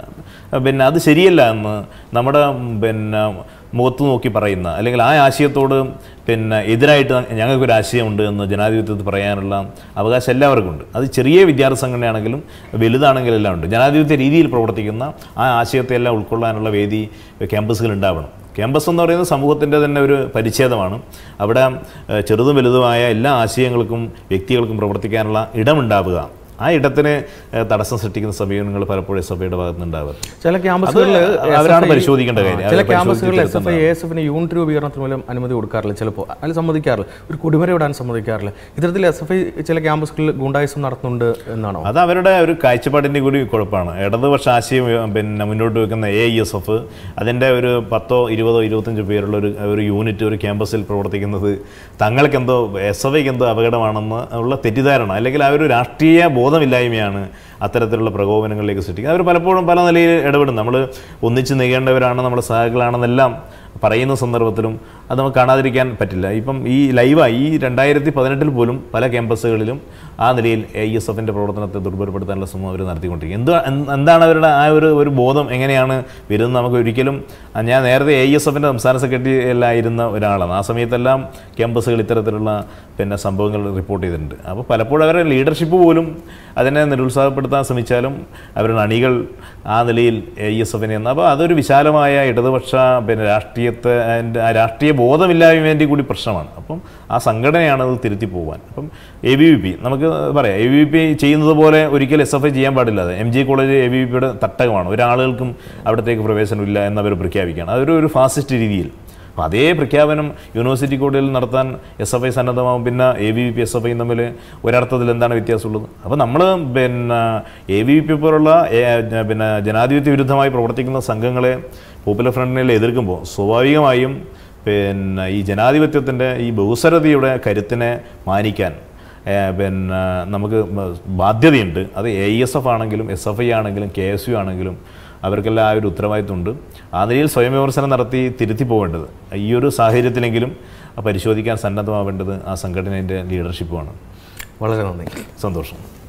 ആ, പിന്നെ അത് ശരിയല്ല എന്ന് നമ്മുടെ ഉം, പിന്നെ മുഖത്ത് നോക്കി പറയുന്ന അല്ലെങ്കിൽ ആ ആശയത്തോട് പിന്നെ എതിരായിട്ട് ഞങ്ങൾക്കൊരു ആശയമുണ്ട് എന്ന് ജനാധിപത്യത്തിൽ പറയാനുള്ള അവകാശം എല്ലാവർക്കും ഉണ്ട് അത് ചെറിയ വിദ്യാർത്ഥി സംഘടനയാണെങ്കിലും വലുതാണെങ്കിലും എല്ലാം ഉണ്ട് ജനാധിപത്യ രീതിയിൽ പ്രവർത്തിക്കുന്ന ആ ആശയത്തെ എല്ലാം ഉൾക്കൊള്ളാനുള്ള വേദി ക്യാമ്പസുകൾ ഉണ്ടാവണം ക്യാമ്പസ് എന്ന് പറയുന്നത് സമൂഹത്തിൻ്റെ തന്നെ ഒരു പരിച്ഛേദമാണ് അവിടെ ഏഹ്, ചെറുതും വലുതുമായ എല്ലാ ആശയങ്ങൾക്കും വ്യക്തികൾക്കും പ്രവർത്തിക്കാനുള്ള ഇടമുണ്ടാവുക ആ ഇടത്തിന് ഏഹ്, തടസ്സം സൃഷ്ടിക്കുന്ന സമീപനങ്ങൾ പലപ്പോഴും സഭയുടെ ഭാഗത്ത് നിന്നുണ്ടാവാറ് ചില ക്യാമ്പസുകളിൽ അത് അവരാണ് പരിശോധിക്കേണ്ട കാര്യം. ചില അവരെ ക്യാമ്പസുകളിൽ എസ് എഫ് ഐ പരിശോധിച്ച് എ എസ് എഫിന് യൂണിറ്റ് രൂപീകരണത്തിന് മൂലം അനുമതി കൊടുക്കാറില്ല ചിലപ്പോൾ അതിൽ സമ്മതിക്കാറില്ല ഒരു കുടിമര വിടാൻ സമ്മതിക്കാറില്ല ഇത്തരത്തിൽ എസ് എഫ് ഐ ചില ക്യാമ്പസുകളിൽ ഗുണ്ടായുസം നടത്തുന്നുണ്ട് എന്നാണോ അത് അവരുടെ ഒരു കാഴ്ചപ്പാടിൻ്റെ കൂടി കുഴപ്പമാണ് ഇടതുപക്ഷ ആശയം ഏഹ്, പിന്നെ മുന്നോട്ട് വെക്കുന്ന എ ഐ എസ് എഫ് അതിൻ്റെ ഒരു പത്തോ ഇരുപതോ ഇരുപത്തഞ്ച് പേരുള്ള ഒരു ഒരു യൂണിറ്റ് ഒരു ക്യാമ്പസിൽ പ്രവർത്തിക്കുന്നത് തങ്ങൾക്കെന്തോ എസ് എഫ് ഐക്ക് എന്തോ അപകടമാണെന്ന് ഉള്ള തെറ്റിദ്ധാരണ അല്ലെങ്കിൽ ആ ഒരു രാഷ്ട്രീയ ബോധമില്ലായ്മയാണ് അത്തരത്തിലുള്ള പ്രകോപനങ്ങളിലേക്ക് സൃഷ്ടിക്കുന്നത് അവർ പലപ്പോഴും പല നിലയിൽ ഇടപെടും നമ്മൾ ഒന്നിച്ച് നീങ്ങേണ്ടവരാണ് നമ്മുടെ സഹകളാണെന്നെല്ലാം പറയുന്ന സന്ദർഭത്തിലും അത് നമുക്ക് കാണാതിരിക്കാൻ പറ്റില്ല ഇപ്പം ഈ ലൈവായി ഈ രണ്ടായിരത്തി പതിനെട്ടിൽ പോലും പല ക്യാമ്പസുകളിലും ആ നിലയിൽ എ എസ് എഫിൻ്റെ പ്രവർത്തനത്തെ ദുർബലപ്പെടുത്താനുള്ള ശ്രമം അവർ നടത്തിക്കൊണ്ടിരിക്കും എന്ത് എന്ത് എന്താണ് അവരുടെ ആ ഒരു ഒരു ബോധം എങ്ങനെയാണ് വരുന്നത് നമുക്ക് ഒരിക്കലും ആ, ഞാൻ നേരത്തെ എ എസ് എഫിൻ്റെ സംസ്ഥാന സെക്രട്ടറി എല്ലായിരുന്ന ഒരാളാണ് ആ സമയത്തെല്ലാം ക്യാമ്പസുകൾ ഇത്തരത്തിലുള്ള പിന്നെ സംഭവങ്ങൾ റിപ്പോർട്ട് ചെയ്തിട്ടുണ്ട് അപ്പോൾ പലപ്പോഴും അവരുടെ ലീഡർഷിപ്പ് പോലും അതിനെ നിരുത്സാഹപ്പെടുത്താൻ ശ്രമിച്ചാലും അവരുടെ അണികൾ ആ നിലയിൽ എ എസ് എഫിനെ എന്ന് അപ്പോൾ അതൊരു വിശാലമായ ഇടതുപക്ഷ പിന്നെ രാഷ്ട്രീയത്തെ അതിൻ്റെ ആ രാഷ്ട്രീയ ബോധമില്ലായ്മേൻ്റെ കൂടി പ്രശ്നമാണ് അപ്പം ആ സംഘടനയാണ് അത് തിരുത്തി പോകാൻ അപ്പം എ ബി വി പി നമുക്ക് പറയാം എ ബി വി പി ചെയ്യുന്നത് പോലെ ഒരിക്കലും എസ് എഫ് ഐ ചെയ്യാൻ പാടില്ല അത് M G college A B V പിയുടെ തട്ടകമാണ് ഒരാളുകൾക്കും അവിടത്തേക്ക് പ്രവേശനമില്ല എന്നവർ പ്രഖ്യാപിക്കുകയാണ് അതൊരു ഒരു ഫാസിസ്റ്റ് രീതിയിൽ അപ്പോൾ അതേ പ്രഖ്യാപനം യൂണിവേഴ്സിറ്റി കോടതിയിൽ നടത്താൻ എസ് എഫ് ഐ സന്നദ്ധമാവും പിന്നെ A B V P S F ഐയും തമ്മിൽ ഒരർത്ഥത്തിൽ എന്താണ് വ്യത്യാസമുള്ളത് അപ്പോൾ നമ്മൾ പിന്നെ എ ബി വി പി പോലുള്ള ഏ, പിന്നെ ജനാധിപത്യ വിരുദ്ധമായി പ്രവർത്തിക്കുന്ന സംഘങ്ങളെ പോപ്പുലർ ഫ്രണ്ടിനെ എതിർക്കുമ്പോൾ സ്വാഭാവികമായും പിന്നെ ഈ ജനാധിപത്യത്തിൻ്റെ ഈ ബഹുസ്വരതയുടെ കരുത്തിനെ മാനിക്കാൻ ഏ, പിന്നെ നമുക്ക് ബാധ്യതയുണ്ട് അത് എ എസ് എഫ് ആണെങ്കിലും എസ് എഫ് ഐ ആണെങ്കിലും കെ എസ് യു ആണെങ്കിലും അവർക്കെല്ലാം ആ ഒരു ഉത്തരവാദിത്വമുണ്ട് ആ നിലയിൽ സ്വയം വിമർശനം നടത്തി തിരുത്തി പോകേണ്ടത് ഈ ഒരു സാഹചര്യത്തിലെങ്കിലും പരിശോധിക്കാൻ സന്നദ്ധമാവേണ്ടത് ആ സംഘടനയുടെ ലീഡർഷിപ്പുമാണ് വളരെ നന്ദി സന്തോഷം